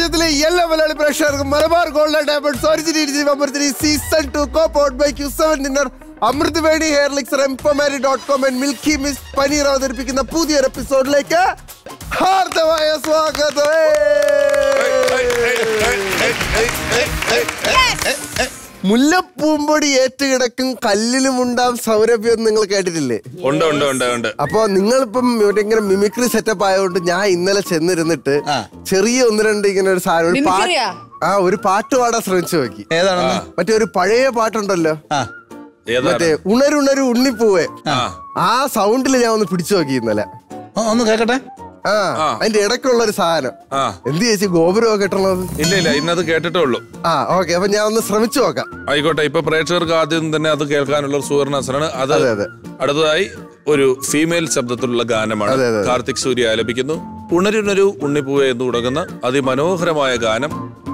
രാജ്യത്തിലെ എല്ലാ മലയാളി പ്രേക്ഷകർക്കും Malabar gold diamonds original number three season two co powered by Q seven thinner Amruthaveni hair elixir എംപമാരി dot com and milky mist paneer അവതരിപ്പിക്കുന്ന പുതിയൊരു എപ്പിസോഡിലേക്ക് ഹാർദമായ സ്വാഗതം മുല്ലപ്പൂമ്പൊടി ഏറ്റുകിടക്കും കല്ലിലും ഉണ്ടാവും സൗരഭ്യം നിങ്ങൾ കേട്ടിട്ടില്ലേ ഉണ്ട് ഉണ്ട് ഉണ്ട് ഉണ്ട് അപ്പൊ നിങ്ങളിപ്പം ഇവിടെ ഇങ്ങനെ മിമിക്രി സെറ്റപ്പ് ആയതുകൊണ്ട് ഞാൻ ഇന്നലെ ചെന്നിരുന്നിട്ട് ചെറിയ ഒന്ന് രണ്ട് ഇങ്ങനെ ഒരു സാധനം ഒരു പാ- മിമിക്രിയാ? ആ ഒരു പാട്ട് പാടാൻ ശ്രമിച്ചു നോക്കി ഏതാണെന്ന് മറ്റേ ഒരു പഴയ പാട്ടുണ്ടല്ലോ ആ മറ്റേ ഏതാണ് ഉണരുണരു ഉണ്ണിപ്പൂവേ ആ ആ സൗണ്ടിൽ ഞാൻ ഒന്ന് പിടിച്ചു നോക്കി ഇന്നലെ ആ, ഒന്ന് കേക്കട്ടെ ആ ആ. അതിന്റെ ഇടയ്ക്കുള്ള ഒരു സാധനം ആ എന്ത് ചേച്ചി ഗോപുരമൊക്കെ കെട്ടണത് ഇല്ല ഇല്ല ഇന്നത് കേട്ടിട്ടേ ഉള്ളൂ ആ ഓക്കെ അപ്പൊ ഞാൻ ഒന്ന് ശ്രമിച്ചു നോക്കാം ആയിക്കോട്ടെ ഇപ്പൊ പ്രേക്ഷകർക്ക് ആദ്യം തന്നെ അത് കേൾക്കാനുള്ള ഒരു സുവർണ അവസരമാണ് അത് അതെ, അതെ. അടുത്തതായി ഒരു ഫീമെയിൽ ശബ്ദത്തിലുള്ള ഗാനമാണ് അതെ, അതെ, അതെ. കാർത്തിക് സൂര്യ ആലപിക്കുന്നു ഉണരുണരു ഉണ്ണിപ്പൂവെ എന്ന് തുടങ്ങുന്ന അതിമനോഹരമായ ഗാനം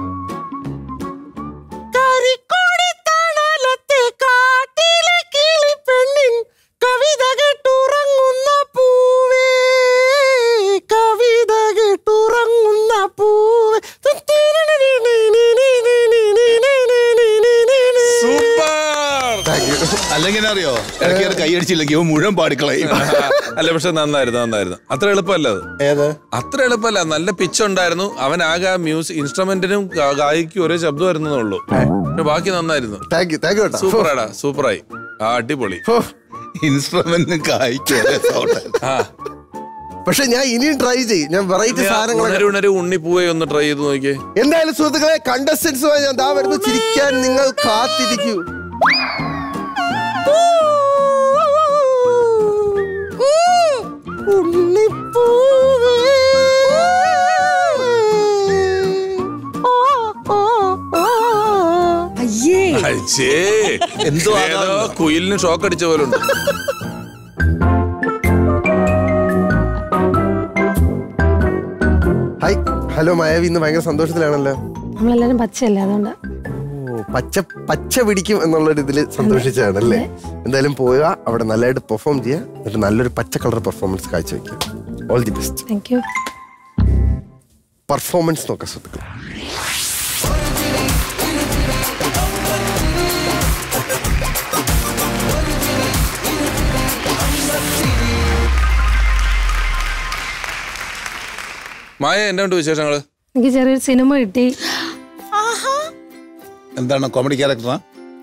കവിത കേട്ടുറങ്ങുന്ന പൂവേ കവിത കേട്ടുറങ്ങുന്ന പൂവേ സൂപ്പർ അല്ലെങ്കിൽ അറിയോ ഇടയ്ക്ക് ഒരു കൈയടിച്ചില്ലെങ്കിൽ ഇവൻ മുഴുവൻ പാടിക്കളയും അല്ല പക്ഷെ നന്നായിരുന്നു നന്നായിരുന്നു അത്ര എളുപ്പമല്ല അത് ഏത് അത്ര എളുപ്പമല്ല നല്ല പിച്ച് ഉണ്ടായിരുന്നു അവൻ ആകെ മ്യൂസിക് ഇൻസ്ട്രുമെന്റിനും ഗാ- ഗായിക്കും ഒരേ ശബ്ദമായിരുന്നേ ഉള്ളൂ പക്ഷെ ബാക്കി നന്നായിരുന്നു താങ്ക് യു താങ്ക് യു കേട്ടോ സൂപ്പറാടാ സൂപ്പറായി ആ അടിപൊളി ഹോ. ഇൻസ്ട്രുമെന്റിന് കായ്ക്കും ആ പക്ഷെ ഞാൻ ഇനിയും ട്രൈ ചെയ്യും ഞാൻ വെറൈറ്റി സാധനങ്ങളൊക്കെ ഉണരു ഉണരു ഉണ്ണിപ്പൂവെ ഒന്ന് ട്രൈ ചെയ്ത് നോക്കിയേ എന്തായാലും സുഹൃത്തുക്കളെ കണ്ടസ്റ്റൻസുമായി ഞാൻ ദാ വരുന്നു ചിരിക്കാൻ നിങ്ങൾ കാത്തിരിക്കൂ ഉണ്ണിപ്പൂവേ. ഓ, ഓ, ഓ. അയ്യേ അയ്യേ എന്തോ ഏതോ ആകാതെ. കുയിലിന് ഷോക്ക് അടിച്ച പോലെ ഉണ്ട് ഹായ് ഹലോ മായാവി ഇന്ന് ഭയങ്കര സന്തോഷത്തിലാണല്ലോ നമ്മളെല്ലാരും പച്ചയല്ലേ അതുകൊണ്ട് ഓ പച്ച പച്ച പിടിക്കും എന്നുള്ളൊരു ഇതിൽ സന്തോഷിച്ചാണ് അല്ലേ എന്തായാലും പോവുക അവിടെ നല്ലതായിട്ട് പെർഫോം ചെയ്യുക എന്നിട്ട് നല്ലൊരു പച്ച കളർ പെർഫോമൻസ് കാഴ്ചവെക്കുക all the best thank you performance നോക്കാം സുഹൃത്തുക്കൾ മായ എന്നെ ഉണ്ട് വിശേഷങ്ങള് എനിക്ക് ചെറിയൊരു സിനിമ കിട്ടി എന്താണ് കോമഡി ക്യാരക്ടറാ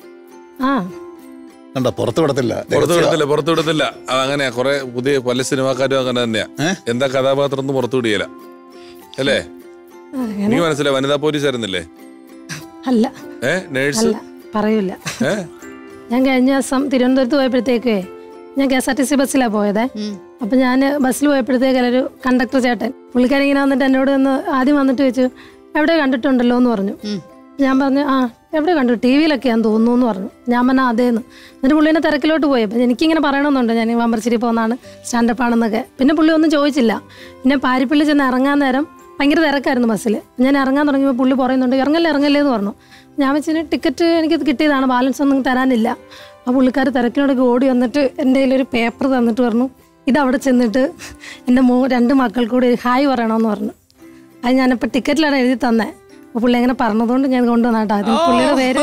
ആ കണ്ടോ പുറത്ത് വിടത്തില്ല പുറത്തു വിടത്തില്ല പുറത്തു വിടത്തില്ല അത് അങ്ങനെയാ കുറെ പുതിയ പല സിനിമാക്കാരും അങ്ങനെ തന്നെയാ ഏ? എന്താ കഥാപാത്രം ഒന്നും പുറത്തു വിടിയല അല്ലേ അങ്ങനെ എനിക്ക് മനസ്സിലായി വനിതാ പോലീസ് ആയിരുന്നില്ലേ അല്ല ഏ നേഴ്സ് അല്ല പറയൂല ഏ ഞാൻ കഴിഞ്ഞ ദിവസം തിരുവനന്തപുരത്ത് പോയപ്പോഴത്തേക്കേ ഞാൻ K S R T C ബസ്സിലാണ് പോയതേ അപ്പൊ ഞാൻ ബസ്സിൽ പോയപ്പോഴത്തേക്ക് ഒരു കണ്ടക്ടർ ചേട്ടൻ പുള്ളിക്കാരൻ ഇങ്ങനെ വന്നിട്ട് എന്നോട് ഒന്ന് ആദ്യം വന്നിട്ട് ചോദിച്ചു എവിടെ കണ്ടിട്ടുണ്ടല്ലോ എന്ന് പറഞ്ഞു ഞാൻ പറഞ്ഞു ആ എവിടെ കണ്ടു ടി വിയിലൊക്കെയാന്ന് തോന്നുന്നു എന്ന് പറഞ്ഞു ഞാൻ പറഞ്ഞാൽ അതേന്ന് എന്നിട്ട് പുള്ളിനെ തിരക്കിലോട്ട് പോയി അപ്പം എനിക്കിങ്ങനെ പറയണമെന്നുണ്ട് ഞാൻ വമ്പർച്ചിരി പോകുന്നതാണ് സ്റ്റാൻഡപ്പ് ആണെന്നൊക്കെ പിന്നെ പുള്ളി ഒന്നും ചോദിച്ചില്ല പിന്നെ പാരിപ്പള്ളി ചെന്ന് ഇറങ്ങാൻ നേരം ഭയങ്കര തിരക്കായിരുന്നു ബസ്സിൽ ഞാൻ ഇറങ്ങാൻ തുടങ്ങിയപ്പോൾ പുള്ളി പറയുന്നുണ്ട് ഇറങ്ങല്ലേ ഇറങ്ങല്ലേ എന്ന് പറഞ്ഞു ഞാൻ വെച്ചിന് ടിക്കറ്റ് എനിക്കത് കിട്ടിയതാണ് ബാലൻസ് ഒന്നും തരാനില്ല ആ പുള്ളിക്കാർ തിരക്കിനോടൊക്കെ ഓടി വന്നിട്ട് എൻ്റെ കയ്യിലൊരു പേപ്പർ തന്നിട്ട് പറഞ്ഞു ഇതവിടെ ചെന്നിട്ട് എൻ്റെ മോ രണ്ട് മക്കൾക്കൂടി ഹായ് പറയണമെന്ന് പറഞ്ഞു അത് ഞാനിപ്പോൾ ടിക്കറ്റിലാണ് എഴുതി തന്നെ അപ്പോൾ പുള്ളി അങ്ങനെ പറഞ്ഞതുകൊണ്ട് ഞാൻ കൊണ്ടുവന്നാട്ടോ അതിന് പുള്ളിയുടെ പേര്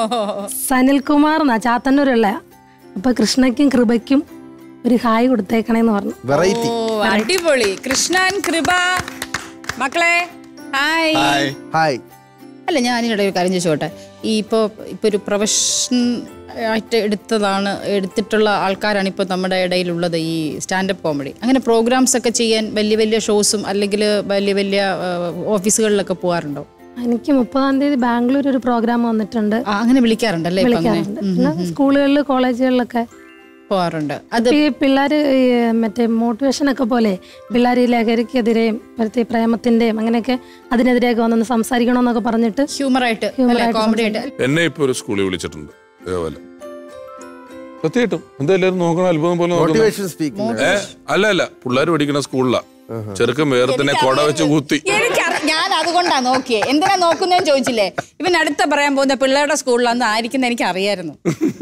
സനിൽകുമാർ എന്നാ ചാത്തന്നൂരുള്ള അപ്പൊ കൃഷ്ണയ്ക്കും കൃപയ്ക്കും ഒരു ഹായ് കൊടുത്തേക്കണേന്ന് പറഞ്ഞു വെറൈറ്റി ഓ അടിപൊളി കൃഷ്ണൻ കൃപ മക്കളെ ഹായ് ഹായ് ഹായ് അല്ല ഞാനിവിടെ ഒരു കാര്യം ചോദിച്ചോട്ടെ ഈ ഇപ്പോൾ ഇപ്പോൾ ഒരു പ്രൊഫഷൻ ആയിട്ട് എടുത്തതാണ് എടുത്തിട്ടുള്ള ആൾക്കാരാണ് ഇപ്പോൾ നമ്മുടെ ഇടയിലുള്ളത് ഈ സ്റ്റാൻഡപ്പ് കോമഡി അങ്ങനെ പ്രോഗ്രാംസ് ഒക്കെ ചെയ്യാൻ വലിയ വലിയ ഷോസും അല്ലെങ്കിൽ വലിയ വലിയ ആ, ഓഫീസുകളിലൊക്കെ പോകാറുണ്ടോ എനിക്ക് മുപ്പതാം തീയതി ബാംഗ്ലൂർ ഒരു പ്രോഗ്രാം വന്നിട്ടുണ്ട് ആ, അങ്ങനെ വിളിക്കാറുണ്ടല്ലേ ഇപ്പം അങ്ങനെ വിളിക്കാറുണ്ട് പിന്നെ സ്കൂളുകളിൽ കോളേജുകളിലൊക്കെ പോകാറുണ്ട് അത് ഈ പിള്ളേർ മറ്റേ മോട്ടിവേഷൻ ഒക്കെ പോലെ പിള്ളേർ ഈ ലഹരിക്കെതിരെയും ഇപ്പോഴത്തെ ഈ പ്രേമത്തിന്റെയും അങ്ങനെയൊക്കെ അതിനെതിരെയൊക്കെ വന്നൊന്ന് സംസാരിക്കണമെന്നൊക്കെ പറഞ്ഞിട്ട് ഹ്യൂമറായിട്ട് അല്ലെ കോമഡി ആയിട്ട് എന്നെ ഇപ്പൊ ഒരു സ്കൂളിൽ വിളിച്ചിട്ടുണ്ട് ഇതേപോലെ സത്യമായിട്ടും എന്താ എല്ലാവരും നോക്കണം അത്ഭുതം പോലെ നോക്കുന്നത് മോട്ടിവേഷൻ സ്പീക്കിംഗ് ഏ അല്ല അല്ല പിള്ളേർ പഠിക്കുന്ന സ്കൂളിലാ ചെറുക്കൻ വേറെ തന്നെ കൊട വെച്ച് കുത്തി എനിക്കറി- ഞാൻ അതുകൊണ്ടാ നോക്കിയേ എന്തിനാ നോക്കുന്നതെന്ന് ചോദിച്ചില്ലേ ഇവൻ അടുത്ത പറയാൻ പോകുന്ന പിള്ളേരുടെ സ്കൂളിലാന്ന് ആയിരിക്കുന്ന എനിക്ക് അറിയായിരുന്നു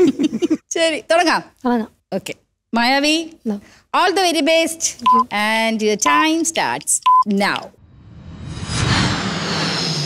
ശരി തുടങ്ങാം തുടങ്ങാം okay Mayavi all the very best and your time starts now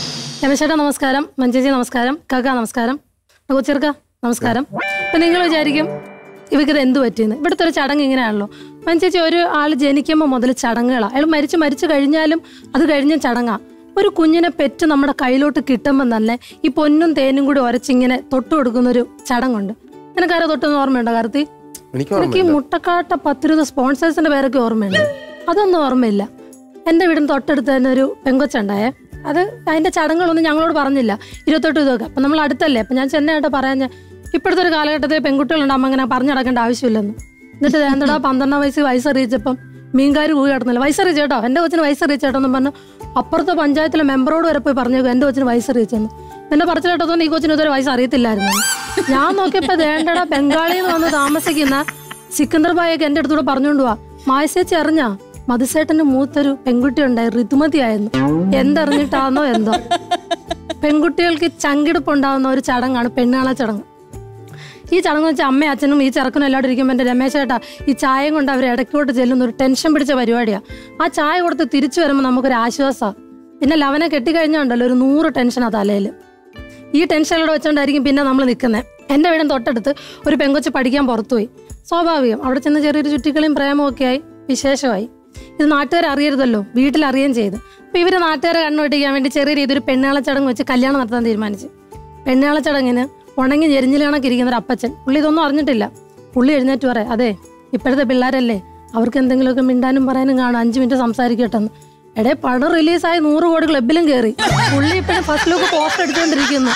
രമേശേട്ടാ നമസ്കാരം മഞ്ചേച്ചി നമസ്കാരം കാക്ക നമസ്കാരം കൊച്ചിർക്ക നമസ്കാരം അപ്പൊ നിങ്ങൾ വിചാരിക്കും ഇവർക്ക് ഇത് എന്ത് പറ്റിയെന്ന് ഇവിടുത്തെ ഒരു ചടങ്ങ് ഇങ്ങനെയാണല്ലോ മഞ്ചേച്ചി ഒരു ആൾ ജനിക്കുമ്പോൾ മുതൽ ചടങ്ങുകളാണ് അയാൾ മരിച്ച് മരിച്ചു കഴിഞ്ഞാലും അത് കഴിഞ്ഞ ചടങ്ങാ ഒരു കുഞ്ഞിനെ പെറ്റ് നമ്മുടെ കയ്യിലോട്ട് കിട്ടുമ്പോൾ തന്നെ ഈ പൊന്നും തേനും കൂടി ഉരച്ചിങ്ങനെ തൊട്ട് കൊടുക്കുന്ന ഒരു ചടങ്ങുണ്ട് നിനക്കാരോ തൊട്ടെന്ന് ഓർമ്മയുണ്ടോ കാർത്തി എനിക്ക് എനിക്ക് ഈ മുട്ടക്കാട്ട പത്തിരുപത് സ്പോൺസേഴ്സിന്റെ പേരൊക്കെ ഓർമ്മയുണ്ട് അതൊന്നും ഓർമ്മയില്ല എന്റെ വീടിന് തൊട്ടടുത്ത് തന്നെ ഒരു പെങ്കൊച്ചുണ്ടായേ അത് അതിന്റെ ചടങ്ങുകളൊന്നും ഞങ്ങളോട് പറഞ്ഞില്ല ഇരുപത്തെട്ട് ഇതൊക്കെ അപ്പൊ നമ്മൾ അടുത്തല്ലേ അപ്പൊ ഞാൻ ചെന്നൈയായിട്ട് പറയാൻ ഇപ്പോഴത്തെ ഒരു കാലഘട്ടത്തിൽ പെൺകുട്ടികളുണ്ടാകുമ്പോൾ അങ്ങനെ പറഞ്ഞു നടക്കേണ്ട ആവശ്യമില്ലെന്ന് എന്നിട്ട് ദേ എന്താ പന്ത്രണ്ടാം വയസ്സ് വയസ്സറിയിച്ചപ്പം മീൻകാർ കൂടി കിടന്നില്ല വയസ്സറിയിച്ച കേട്ടോ എന്റെ കൊച്ചിന് വയസ്സറിയിച്ച കേട്ടോ പറഞ്ഞു അപ്പുറത്തെ പഞ്ചായത്തിലെ മെമ്പറോട് വരെ പോയി പറഞ്ഞു എന്റെ കൊച്ചിന് വയസ്സറിയിച്ചെന്ന് എന്നെ പറച്ചിലേട്ടതൊന്നും ഈ കൊച്ചിന് ഇതുവരെ വയസ്സ് അറിയത്തില്ലായിരുന്നു ഞാൻ നോക്കിയപ്പോ ദേണ്ടടാ ബംഗാളിൽ നിന്ന് വന്ന് താമസിക്കുന്ന സിക്കന്ദർ ബായൊക്കെ എന്റെ അടുത്തൂടെ പറഞ്ഞോണ്ട് പോവാ മായസേച്ചി അറിഞ്ഞാ മധുസേട്ടന്റെ മൂത്തൊരു പെൺകുട്ടി ഉണ്ടായി ഋതുമതിയായിരുന്നു എന്തറിഞ്ഞിട്ടാന്നോ എന്തോ പെൺകുട്ടികൾക്ക് ചങ്കിടിപ്പ് ഉണ്ടാകുന്ന ഒരു ചടങ്ങാണ് പെണ്ണാള ചടങ്ങ് ഈ ചടങ്ങ് വെച്ചാൽ അമ്മയും അച്ഛനും ഈ ചെറുക്കനും എല്ലാവരും ഇരിക്കുമ്പോൾ എൻ്റെ രമേശ് ചേട്ടാ ഈ ചായയും കൊണ്ട് അവർ ഇടയ്ക്കോട്ട് ചെല്ലുന്ന ഒരു ടെൻഷൻ പിടിച്ച പരിപാടിയാണ് ആ ചായ കൊടുത്ത് തിരിച്ചു വരുമ്പോൾ നമുക്കൊരു ആശ്വാസമാണ് പിന്നെ ലവനെ കെട്ടിക്കഴിഞ്ഞുണ്ടല്ലോ ഒരു നൂറ് ടെൻഷനാണ് തലയിൽ ഈ ടെൻഷനിലൂടെ വെച്ചോണ്ടായിരിക്കും പിന്നെ നമ്മൾ നിൽക്കുന്നത് എൻ്റെ വീടിന് തൊട്ടടുത്ത് ഒരു പെങ്കൊച്ച് പഠിക്കാൻ പുറത്തുപോയി സ്വാഭാവികം അവിടെ ചെന്ന് ചെറിയൊരു ചുറ്റിക്കളിയും പ്രേമവും ഒക്കെ ആയി വിശേഷമായി ഇത് നാട്ടുകാർ അറിയരുതല്ലോ വീട്ടിൽ അറിയുകയും ചെയ്തു അപ്പൊ ഇവര് നാട്ടുകാരെ കണ്ണുവെട്ടിക്കാൻ വേണ്ടി ചെറിയ രീതിയിൽ ഒരു പെണ്ണാള ചടങ്ങ് വെച്ച് കല്യാണം നടത്താൻ തീരുമാനിച്ചു പെണ്ണാള ചടങ്ങിന് ഉണങ്ങി ഞെരിഞ്ഞിൽ കണക്കിരിക്കുന്ന ഒരു അപ്പച്ചൻ പുള്ളി ഇതൊന്നും അറിഞ്ഞിട്ടില്ല പുള്ളി എഴുന്നേറ്റ് പറയാം അതെ ഇപ്പോഴത്തെ പിള്ളേരല്ലേ അവർക്ക് എന്തെങ്കിലുമൊക്കെ മിണ്ടാനും പറയാനും കാണും അഞ്ചു മിനിറ്റ് സംസാരിക്കട്ടെന്ന് എടേ പടം റിലീസായി നൂറ് കോടി ക്ലബിലും കയറി പുള്ളി ഇപ്പോഴും ഫസ്റ്റ് ലുക്ക് പോസ്റ്റ് അടിച്ചുകൊണ്ടിരിക്കുന്നു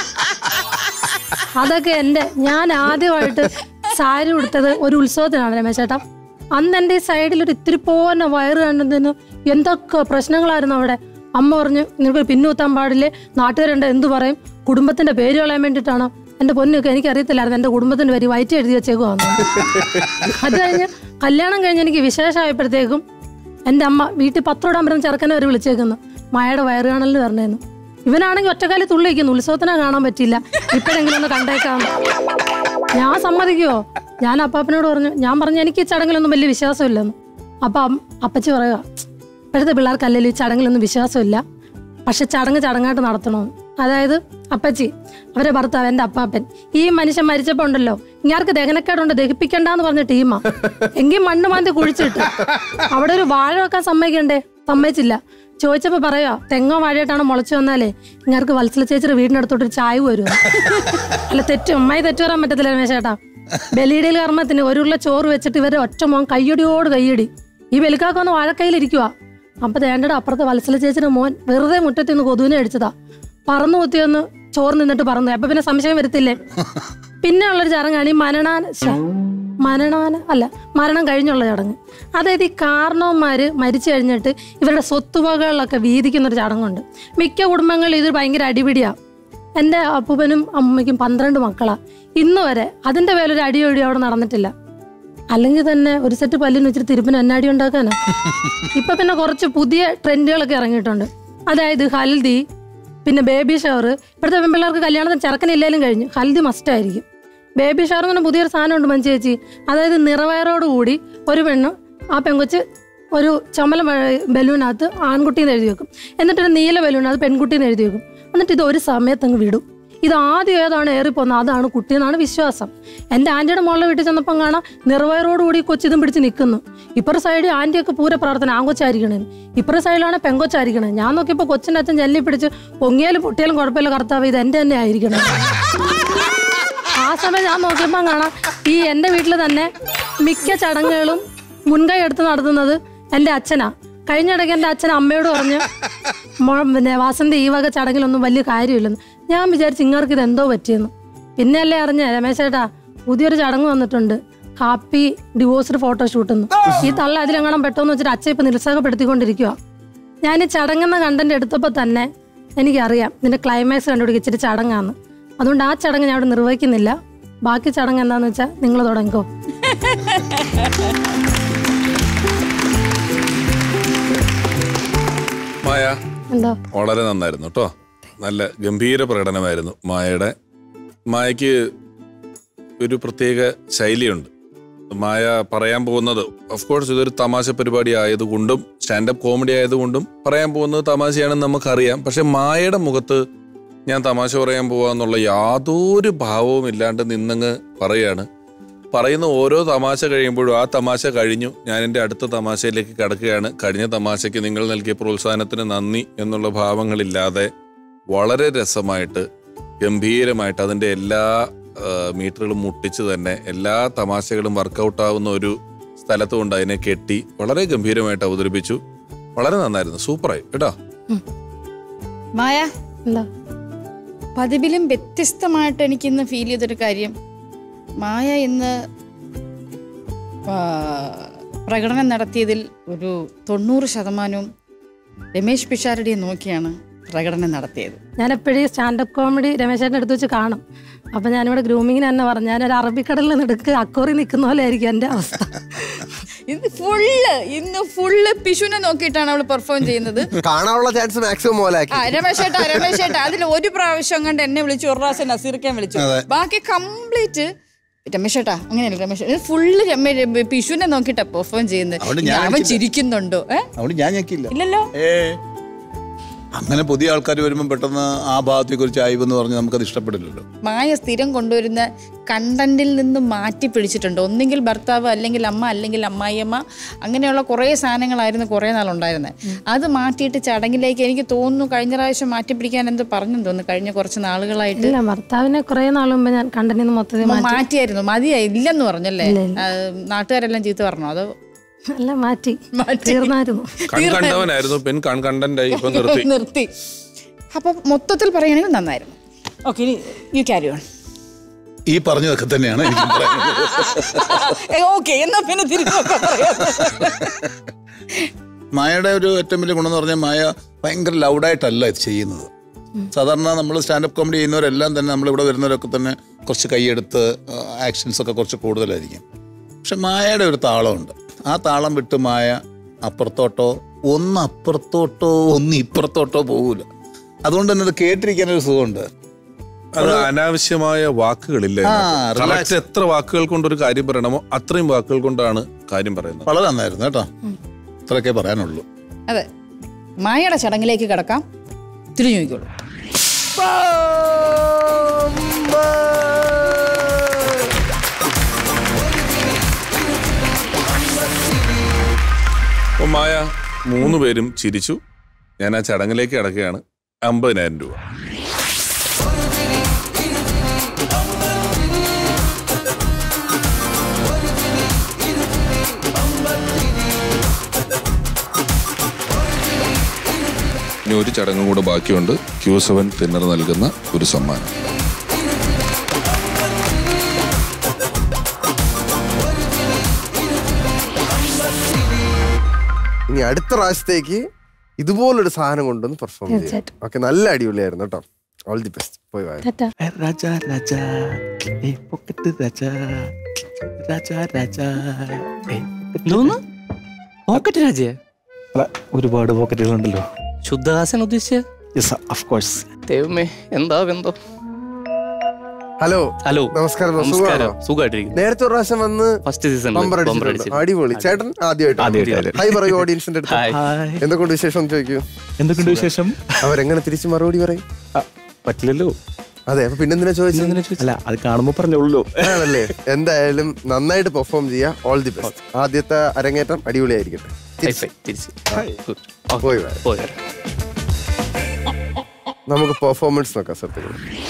അതൊക്കെ എൻ്റെ ഞാൻ ആദ്യമായിട്ട് സാരി ഉടുത്തത് ഒരു ഉത്സവത്തിനാണ് രമേശേട്ടാ അന്ന് എൻ്റെ ഈ സൈഡിൽ ഒരു ഇത്തിരി പോന്ന വയറ് കണ്ടതിന് എന്തൊക്കെ പ്രശ്നങ്ങളായിരുന്നു അവിടെ അമ്മ പറഞ്ഞു നിങ്ങൾക്ക് പിന്നുകുത്താൻ പാടില്ലേ നാട്ടുകാരുണ്ട് എന്തു പറയും കുടുംബത്തിന്റെ പേര് കളയാൻ വേണ്ടിയിട്ടാണോ എൻ്റെ പൊന്നൊക്കെ എനിക്ക് അറിയത്തില്ലായിരുന്നു എൻ്റെ കുടുംബത്തിന്റെ പേര് വയറ്റ് എഴുതി വെച്ചേക്കുവാന്ന് അത് കഴിഞ്ഞ് കല്യാണം കഴിഞ്ഞ് എനിക്ക് വിശേഷമായപ്പോഴത്തേക്കും എൻ്റെ അമ്മ വീട്ടിൽ പത്രോടാൻ പറ്റുന്ന ചെറുക്കനെ വരെ വിളിച്ചേക്കുന്നു മായയുടെ വയറ് കാണലിന് പറഞ്ഞേന്നു ഇവനാണെങ്കിൽ ഒറ്റക്കാലി തുള്ളി വയ്ക്കുന്നു ഉത്സവത്തിനെ കാണാൻ പറ്റില്ല ഇപ്പോഴെങ്കിലും ഒന്ന് കണ്ടേക്കാം ഞാൻ സമ്മതിക്കുവോ ഞാൻ അപ്പാപ്പനോട് പറഞ്ഞു ഞാൻ പറഞ്ഞു എനിക്ക് ഈ ചടങ്ങിലൊന്നും വലിയ വിശ്വാസമില്ലെന്ന് അപ്പം അം- അപ്പച്ചി പറയുക ഇപ്പോഴത്തെ പിള്ളേർക്ക് അല്ലെങ്കിൽ ഈ ചടങ്ങിലൊന്നും വിശ്വാസമില്ല പക്ഷെ ചടങ്ങ് ചടങ്ങായിട്ട് നടത്തണമെന്ന് അതായത് അപ്പച്ചി അവരെ ഭർത്താവ് എൻ്റെ അപ്പാപ്പൻ ഈ മനുഷ്യൻ മരിച്ചപ്പോൾ ഉണ്ടല്ലോ ഇങ്ങാർക്ക് ദഹനക്കേടുണ്ട് ദഹിപ്പിക്കണ്ടെന്ന് പറഞ്ഞ ടീമാ എങ്കിൽ മണ്ണ് മാന്തി കുഴിച്ചിട്ട് അവിടെ ഒരു വാഴ വെക്കാൻ സമ്മതിക്കണ്ടേ സമ്മതിച്ചില്ല ചോദിച്ചപ്പോ പറയാ തെങ്ങോ വാഴയായിട്ടാണ് മുളച്ചു വന്നാലേ ഇങ്ങാർക്ക് വത്സല ചേച്ചിയുടെ വീടിനടുത്തോട്ട് ഒരു ചായ വരും അല്ല തെറ്റ് അമ്മായി തെറ്റ് പറയാൻ പറ്റത്തില്ല രമേശേട്ടാ ബലിയിടയിൽ കർമ്മത്തിന് ഒരു ഉരുള ചോറ് വെച്ചിട്ട് ഇവരെ ഒറ്റ മോൻ കയ്യടിയോട് കയ്യടി ഈ ബലിക്കാക്കൊന്ന് വാഴക്കൈയിലിരിക്കുക അപ്പൊ തേണ്ടയുടെ അപ്പുറത്തെ വത്സല ചേച്ചിയുടെ മോൻ വെറുതെ മുറ്റത്ത് നിന്ന് കൊതുവിനെ അടിച്ചതാ പറന്നു കുത്തിയൊന്ന് ചോറ് നിന്നിട്ട് പറന്നു അപ്പൊ പിന്നെ സംശയം വരത്തില്ലേ പിന്നെ ഉള്ളൊരു ചടങ്ങാണ് ഈ മനനാന ശ്ശെ, മനനാന അല്ല മരണം കഴിഞ്ഞുള്ള ചടങ്ങ് അതായത് ഈ കാരണവന്മാര് മരിച്ചു കഴിഞ്ഞിട്ട് ഇവരുടെ സ്വത്തുവകകളിലൊക്കെ വീതിക്കുന്ന ഒരു ചടങ്ങുണ്ട് മിക്ക കുടുംബങ്ങളിൽ ഇത് ഭയങ്കര അടിപിടിയാ എൻ്റെ അപ്പൂപ്പനും അമ്മയ്ക്കും പന്ത്രണ്ട് മക്കളാ ഇന്ന് വരെ അതിന്റെ പേരൊരു അടിയൊടി അവിടെ നടന്നിട്ടില്ല അല്ലെങ്കിൽ തന്നെ ഒരു സെറ്റ് പല്ലിന് വെച്ചിട്ട് തിരുപ്പിന് എന്നാടി ഉണ്ടാക്കാനാ ഇപ്പൊ പിന്നെ കുറച്ച് പുതിയ ട്രെൻഡുകളൊക്കെ ഇറങ്ങിയിട്ടുണ്ട് അതായത് ഹൽദി പിന്നെ ബേബി ഷവർ ഇപ്പോഴത്തെ പെൺപിള്ളേർക്ക് കല്യാണത്തിന് ചെറുക്കനില്ലേലും കഴിഞ്ഞു ഹൽദി മസ്റ്റ് ആയിരിക്കും ബേബി ഷവർ എന്ന് പറഞ്ഞ പുതിയൊരു സാധനമുണ്ട് മഞ്ചി ചേച്ചി അതായത് നിറവയറോട് കൂടി ഒരു പെണ്ണ് ആ പെങ്കൊച്ച് ഒരു ചുമല വ- ബലൂനകത്ത് ആൺകുട്ടീന്ന് എഴുതി വെക്കും എന്നിട്ടൊരു നീല ബലൂനകത്ത് പെൺകുട്ടീന്ന് എഴുതി വെക്കും എന്നിട്ട് ഇത് ഒരു സമയത്ത് അങ്ങ് വിടും ഇത് ആദ്യം ഏതാണ് ഏറിപ്പോകുന്നത് അതാണ് കുട്ടിയെന്നാണ് വിശ്വാസം എൻ്റെ ആൻറ്റിയുടെ മോളുടെ വീട്ടിൽ ചെന്നപ്പം കാണാം നിറവയറോടുകൂടി കൊച്ചു ഇതും പിടിച്ച് നിൽക്കുന്നു ഇപ്പുറ സൈഡിൽ ആൻറ്റിയൊക്കെ പൂര പ്രാർത്ഥന ആങ്കൊച്ചായിരിക്കണേ ഇപ്പുറ സൈഡിലാണ് പെങ്കൊച്ചായിരിക്കണേ ഞാൻ നോക്കിയപ്പോൾ കൊച്ചിൻ്റെ അച്ഛൻ ജല്ലി പിടിച്ച് പൊങ്ങിയാലും പൊട്ടിയാലും കുഴപ്പമില്ല കർത്താവ് ഇത് എൻ്റെ തന്നെ ആയിരിക്കണം ആ സമയം ഞാൻ നോക്കിയപ്പോൾ കാണാം ഈ എൻ്റെ വീട്ടിൽ തന്നെ മിക്ക ചടങ്ങുകളും മുൻകൈ എടുത്ത് നടത്തുന്നത് എൻ്റെ അച്ഛനാ കഴിഞ്ഞിടയ്ക്ക് എൻ്റെ അച്ഛൻ അമ്മയോട് പറഞ്ഞു "മോ- പിന്നെ വാസന്തി ഈ വക ചടങ്ങിലൊന്നും വലിയ കാര്യമില്ലെന്ന് ഞാൻ വിചാരിച്ചു ഇങ്ങർക്ക് ഇത് എന്തോ പറ്റിയെന്ന് പിന്നെ അല്ലേ അറിഞ്ഞ രമേശ് ചേട്ടാ പുതിയൊരു ചടങ്ങ് വന്നിട്ടുണ്ട് ഹാപ്പി ഡിവോഴ്സ്ഡ് ഫോട്ടോഷൂട്ടെന്ന് ഈ തള്ള അതിലെങ്ങാനും പെട്ടോന്ന് വെച്ചിട്ട് അച്ഛൻ ഇപ്പം നിരുത്സാഹപ്പെടുത്തിക്കൊണ്ടിരിക്കുക ഞാൻ ഈ ചടങ്ങെന്ന കണ്ടന്റ് എടുത്തപ്പോൾ തന്നെ എനിക്കറിയാം ഇതിന്റെ ക്ലൈമാക്സ് കണ്ടുപിടിക്കുക ഇച്ചിരി ചടങ്ങാന്ന് അതുകൊണ്ട് ആ ചടങ്ങ് ഞാൻ അവിടെ നിർവഹിക്കുന്നില്ല ബാക്കി ചടങ്ങ് എന്താന്ന് വെച്ചാൽ നിങ്ങൾ തുടങ്ങിക്കോ മായ എന്താ വളരെ നന്നായിരുന്നു കേട്ടോ നല്ല ഗംഭീര പ്രകടനമായിരുന്നു മായയുടെ മായക്ക് ഒരു പ്രത്യേക ശൈലിയുണ്ട് മായ പറയാൻ പോകുന്നത് ഓഫ് കോഴ്സ് ഇതൊരു തമാശ പരിപാടി ആയതുകൊണ്ടും സ്റ്റാൻഡപ്പ് കോമഡി ആയതുകൊണ്ടും പറയാൻ പോകുന്നത് തമാശയാണെന്ന് നമുക്കറിയാം പക്ഷെ മായയുടെ മുഖത്ത് ഞാൻ തമാശ പറയാൻ പോവാന്നുള്ള യാതൊരു ഭാവവും ഇല്ലാണ്ട് നിന്നങ്ങ് പറയാണ് പറയുന്ന ഓരോ തമാശ കഴിയുമ്പോഴും ആ തമാശ കഴിഞ്ഞു ഞാൻ എൻ്റെ അടുത്ത തമാശയിലേക്ക് കടക്കുകയാണ് കഴിഞ്ഞ തമാശയ്ക്ക് നിങ്ങൾ നൽകിയ പ്രോത്സാഹനത്തിന് നന്ദി എന്നുള്ള ഭാവങ്ങളില്ലാതെ വളരെ രസമായിട്ട് ഗംഭീരമായിട്ട് അതിൻ്റെ എല്ലാ ആ, മീറ്ററുകളും മുട്ടിച്ച് തന്നെ എല്ലാ തമാശകളും വർക്കൗട്ട് ആവുന്ന ഒരു സ്ഥലത്തും കൊണ്ട് അതിനെ കെട്ടി വളരെ ഗംഭീരമായിട്ട് അവതരിപ്പിച്ചു വളരെ നന്നായിരുന്നു സൂപ്പറായി കേട്ടോ മായ എന്താ പതിവിലും വ്യത്യസ്തമായിട്ട് എനിക്കിന്ന് ഫീൽ ചെയ്തൊരു കാര്യം മായ ഇന്ന് ആ, പ്രകടനം നടത്തിയതിൽ ഒരു തൊണ്ണൂറ് ശതമാനവും രമേശ് പിഷാരടിയെ നോക്കിയാണ് പ്രകടനം നടത്തിയത് ഞാൻ എപ്പോഴും സ്റ്റാൻഡപ്പ് കോമഡി രമേശേട്ടൻ്റെ അടുത്ത് വെച്ച് കാണും അപ്പം ഞാനിവിടെ ഗ്രൂമിങ്ങിന് തന്നെ പറഞ്ഞു ഞാനൊരു അറബിക്കടലിൽ നിടുക്ക് അക്കോറി നിൽക്കുന്ന പോലെ ആയിരിക്കും എൻ്റെ അവസ്ഥ ഇന്ന് ഫുള്ള് ഇന്ന് ഫുള്ള് പിഷുവിനെ നോക്കിയിട്ടാണ് അവൾ പെർഫോം ചെയ്യുന്നത് കാണാനുള്ള ചാൻസ് മാക്സിമം മോലാക്കി ആ രമേശ് ചേട്ടാ രമേശ് ചേട്ടാ അതിൽ ഒരു പ്രാവശ്യം കണ്ട് എന്നെ വിളിച്ചു ഒരു പ്രാവശ്യം നസീർക്കാൻ വിളിച്ചു ബാക്കി കംപ്ലീറ്റ് രമേശ് ചേട്ടാ അങ്ങനെയല്ല രമേശ് ഫുള്ള് പിഷുവിനെ നോക്കിയിട്ടാ പെർഫോം ചെയ്യുന്നത് അതുകൊണ്ട് ഞാൻ അവൻ വിളിച്ചില്ല. ചിരിക്കുന്നുണ്ടോ ഏ അതുകൊണ്ട് ഞാൻ ഞെക്കില്ല ഇല്ലല്ലോ ഏ അങ്ങനെ പുതിയ ആൾക്കാർ വരുമ്പോൾ പെട്ടെന്ന് ആ ഭാഗത്തെ കുറിച്ച് ആയിവ് എന്ന് പറഞ്ഞ് നമുക്കത് ഇഷ്ടപ്പെടില്ലല്ലോ മായ സ്ഥിരം കൊണ്ടുവരുന്ന കണ്ടന്റിൽ നിന്ന് മാറ്റി പിടിച്ചിട്ടുണ്ട് ഒന്നെങ്കിൽ ഭർത്താവ് അല്ലെങ്കിൽ അമ്മ അല്ലെങ്കിൽ അമ്മായിയമ്മ അങ്ങനെയുള്ള കുറേ സാധനങ്ങളായിരുന്നു കുറേ നാളുണ്ടായിരുന്നത് അത് മാറ്റിയിട്ട് ചടങ്ങിലേക്ക് എനിക്ക് തോന്നുന്നു കഴിഞ്ഞ പ്രാവശ്യം മാറ്റി പിടിക്കാൻ എന്ത് പറഞ്ഞു തോന്നുന്നു കഴിഞ്ഞ കുറച്ച് നാളുകളായിട്ട് ഇല്ല ഭർത്താവിനെ കുറേ നാൾ മുമ്പ് ഞാൻ കണ്ടനിന്ന് മൊത്തത്തിൽ മാറ്റി മാറ്റിയായിരുന്നു മതിയായി ഇല്ലെന്ന് പറഞ്ഞല്ലേ ആ, നാട്ടുകാരെല്ലാം ചീത്ത പറഞ്ഞോ അതോ അല്ല മാറ്റി മാറ്റി. തീർന്നായിരുന്നു കൺ കണ്ടവനായിരുന്നു പെൺ കൺ കണ്ടന്റായി ഇപ്പൊ നിർത്തി നിർത്തി അപ്പൊ മൊത്തത്തിൽ പറയുകയാണെങ്കിൽ നന്നായിരുന്നു ഓക്കെ യു ക്യാരി ഓൺ ഈ പറഞ്ഞതൊക്കെ തന്നെയാണ് എനിക്ക് പറയാനുള്ളത് ഓക്കെ എന്നാ പിന്നെ തിരിച്ചൊക്കെ പറയാം മായയുടെ ഒരു ഏറ്റവും വലിയ ഗുണം എന്ന് പറഞ്ഞാൽ മായ ഭയങ്കര ലൗഡായിട്ടല്ല ഇത് ചെയ്യുന്നത് സാധാരണ നമ്മൾ സ്റ്റാൻഡപ്പ് കോമഡി ചെയ്യുന്നവരെല്ലാം തന്നെ നമ്മളിവിടെ വരുന്നവരൊക്കെ തന്നെ കുറച്ച് കൈയെടുത്ത് ആക്ഷൻസ് ഒക്കെ കുറച്ച് കൂടുതലായിരിക്കും പക്ഷെ മായയുടെ ഒരു താളമുണ്ട് ആ താളം വിട്ട് മായ അപ്പുറത്തോട്ടോ ഒന്ന് അപ്പുറത്തോട്ടോ ഒന്ന് ഇപ്പുറത്തോട്ടോ പോകൂല അതുകൊണ്ട് തന്നെ അത് കേട്ടിരിക്കാനൊരു സുഖമുണ്ട് അത് അനാവശ്യമായ വാക്കുകളില്ല ആ, ഇതിനകത്ത്. relax. Correct എത്ര വാക്കുകൾ കൊണ്ട് ഒരു കാര്യം പറയണമോ അത്രയും വാക്കുകൾ കൊണ്ടാണ് കാര്യം പറയുന്നത് വളരെ നന്നായിരുന്നു കേട്ടോ ഇത്രയൊക്കെ പറയാനുള്ളൂ അതെ മായയുടെ ചടങ്ങിലേക്ക് കിടക്കാം തിരിഞ്ഞു നോക്കിക്കോളൂ അപ്പൊ മായ മൂന്ന് പേരും ചിരിച്ചു ഞാൻ ആ ചടങ്ങിലേക്ക് കിടക്കുകയാണ് അമ്പതിനായിരം രൂപ ഇനി ഒരു ചടങ്ങും കൂടെ ബാക്കിയുണ്ട് ക്യൂ സെവൻ തിന്നർ നൽകുന്ന ഒരു സമ്മാനം ഇനി അടുത്ത പ്രാവശ്യത്തേക്ക് ഇതുപോലൊരു സാധനം കൊണ്ടുവന്ന് പെർഫോം ചെയ്യാം തീർച്ചയായിട്ടും. ഓക്കെ നല്ല അടിപൊളിയായിരുന്നു കേട്ടോ ഓൾ ദി ബെസ്റ്റ് പോയി വായ ടാറ്റാ രാജാ രാജാ ഏ പൊക്കറ്റ് രാജാ രാജാ രാജാ എന്തോന്ന് പോക്കറ്റ് രാജയെ അല്ല ഒരുപാട് പോക്കറ്റുകളുണ്ടല്ലോ ശുദ്ധഹാസൻ ഉദ്ദേശിച്ച യെസ് ഓഫ് കോഴ്സ് ദൈവമേ എന്താ എന്തോ ഹലോ ഹലോ നമസ്കാരം നമസ്കാരം സുഖമാണോ സുഖമായിട്ടിരിക്കുന്നു നേരത്തെ ഒരു പ്രാവശ്യം വന്ന് ഫസ്റ്റ് സീസൺ ബമ്പർ അടിച്ചിട്ടുണ്ട് അടിപൊളി ചേട്ടൻ ആദ്യമായിട്ട് ആദ്യമായിട്ട്. ഹായ് പറയൂ ഓഡിയൻസിന്റെ അടുത്ത് ഹായ് ഹായ് എന്തൊക്കെയുണ്ട് വിശേഷം എന്ന് ചോദിക്കൂ എന്തൊക്കെയുണ്ട് വിശേഷം അവരെങ്ങനെ തിരിച്ച് മറുപടി പറയും ആ, പറ്റില്ലല്ലോ അതെ അപ്പൊ പിന്നെന്തിനാ ചോദിച്ചത് അല്ല അത് കാണുമ്പോ പറഞ്ഞോളൂ ആണല്ലേ എന്തായാലും നന്നായിട്ട് പെർഫോം ചെയ്യുക ഓൾ ദി ബെസ്റ്റ് ആദ്യത്തെ അരങ്ങേറ്റം അടിപൊളിയായിരിക്കട്ടെ ഹൈഫൈ തിരിച്ച് Good. Okay. പോയി വാ. പോയി വരാം. നമുക്ക് പെർഫോമൻസ് നോക്കാം സത്യങ്ങൾ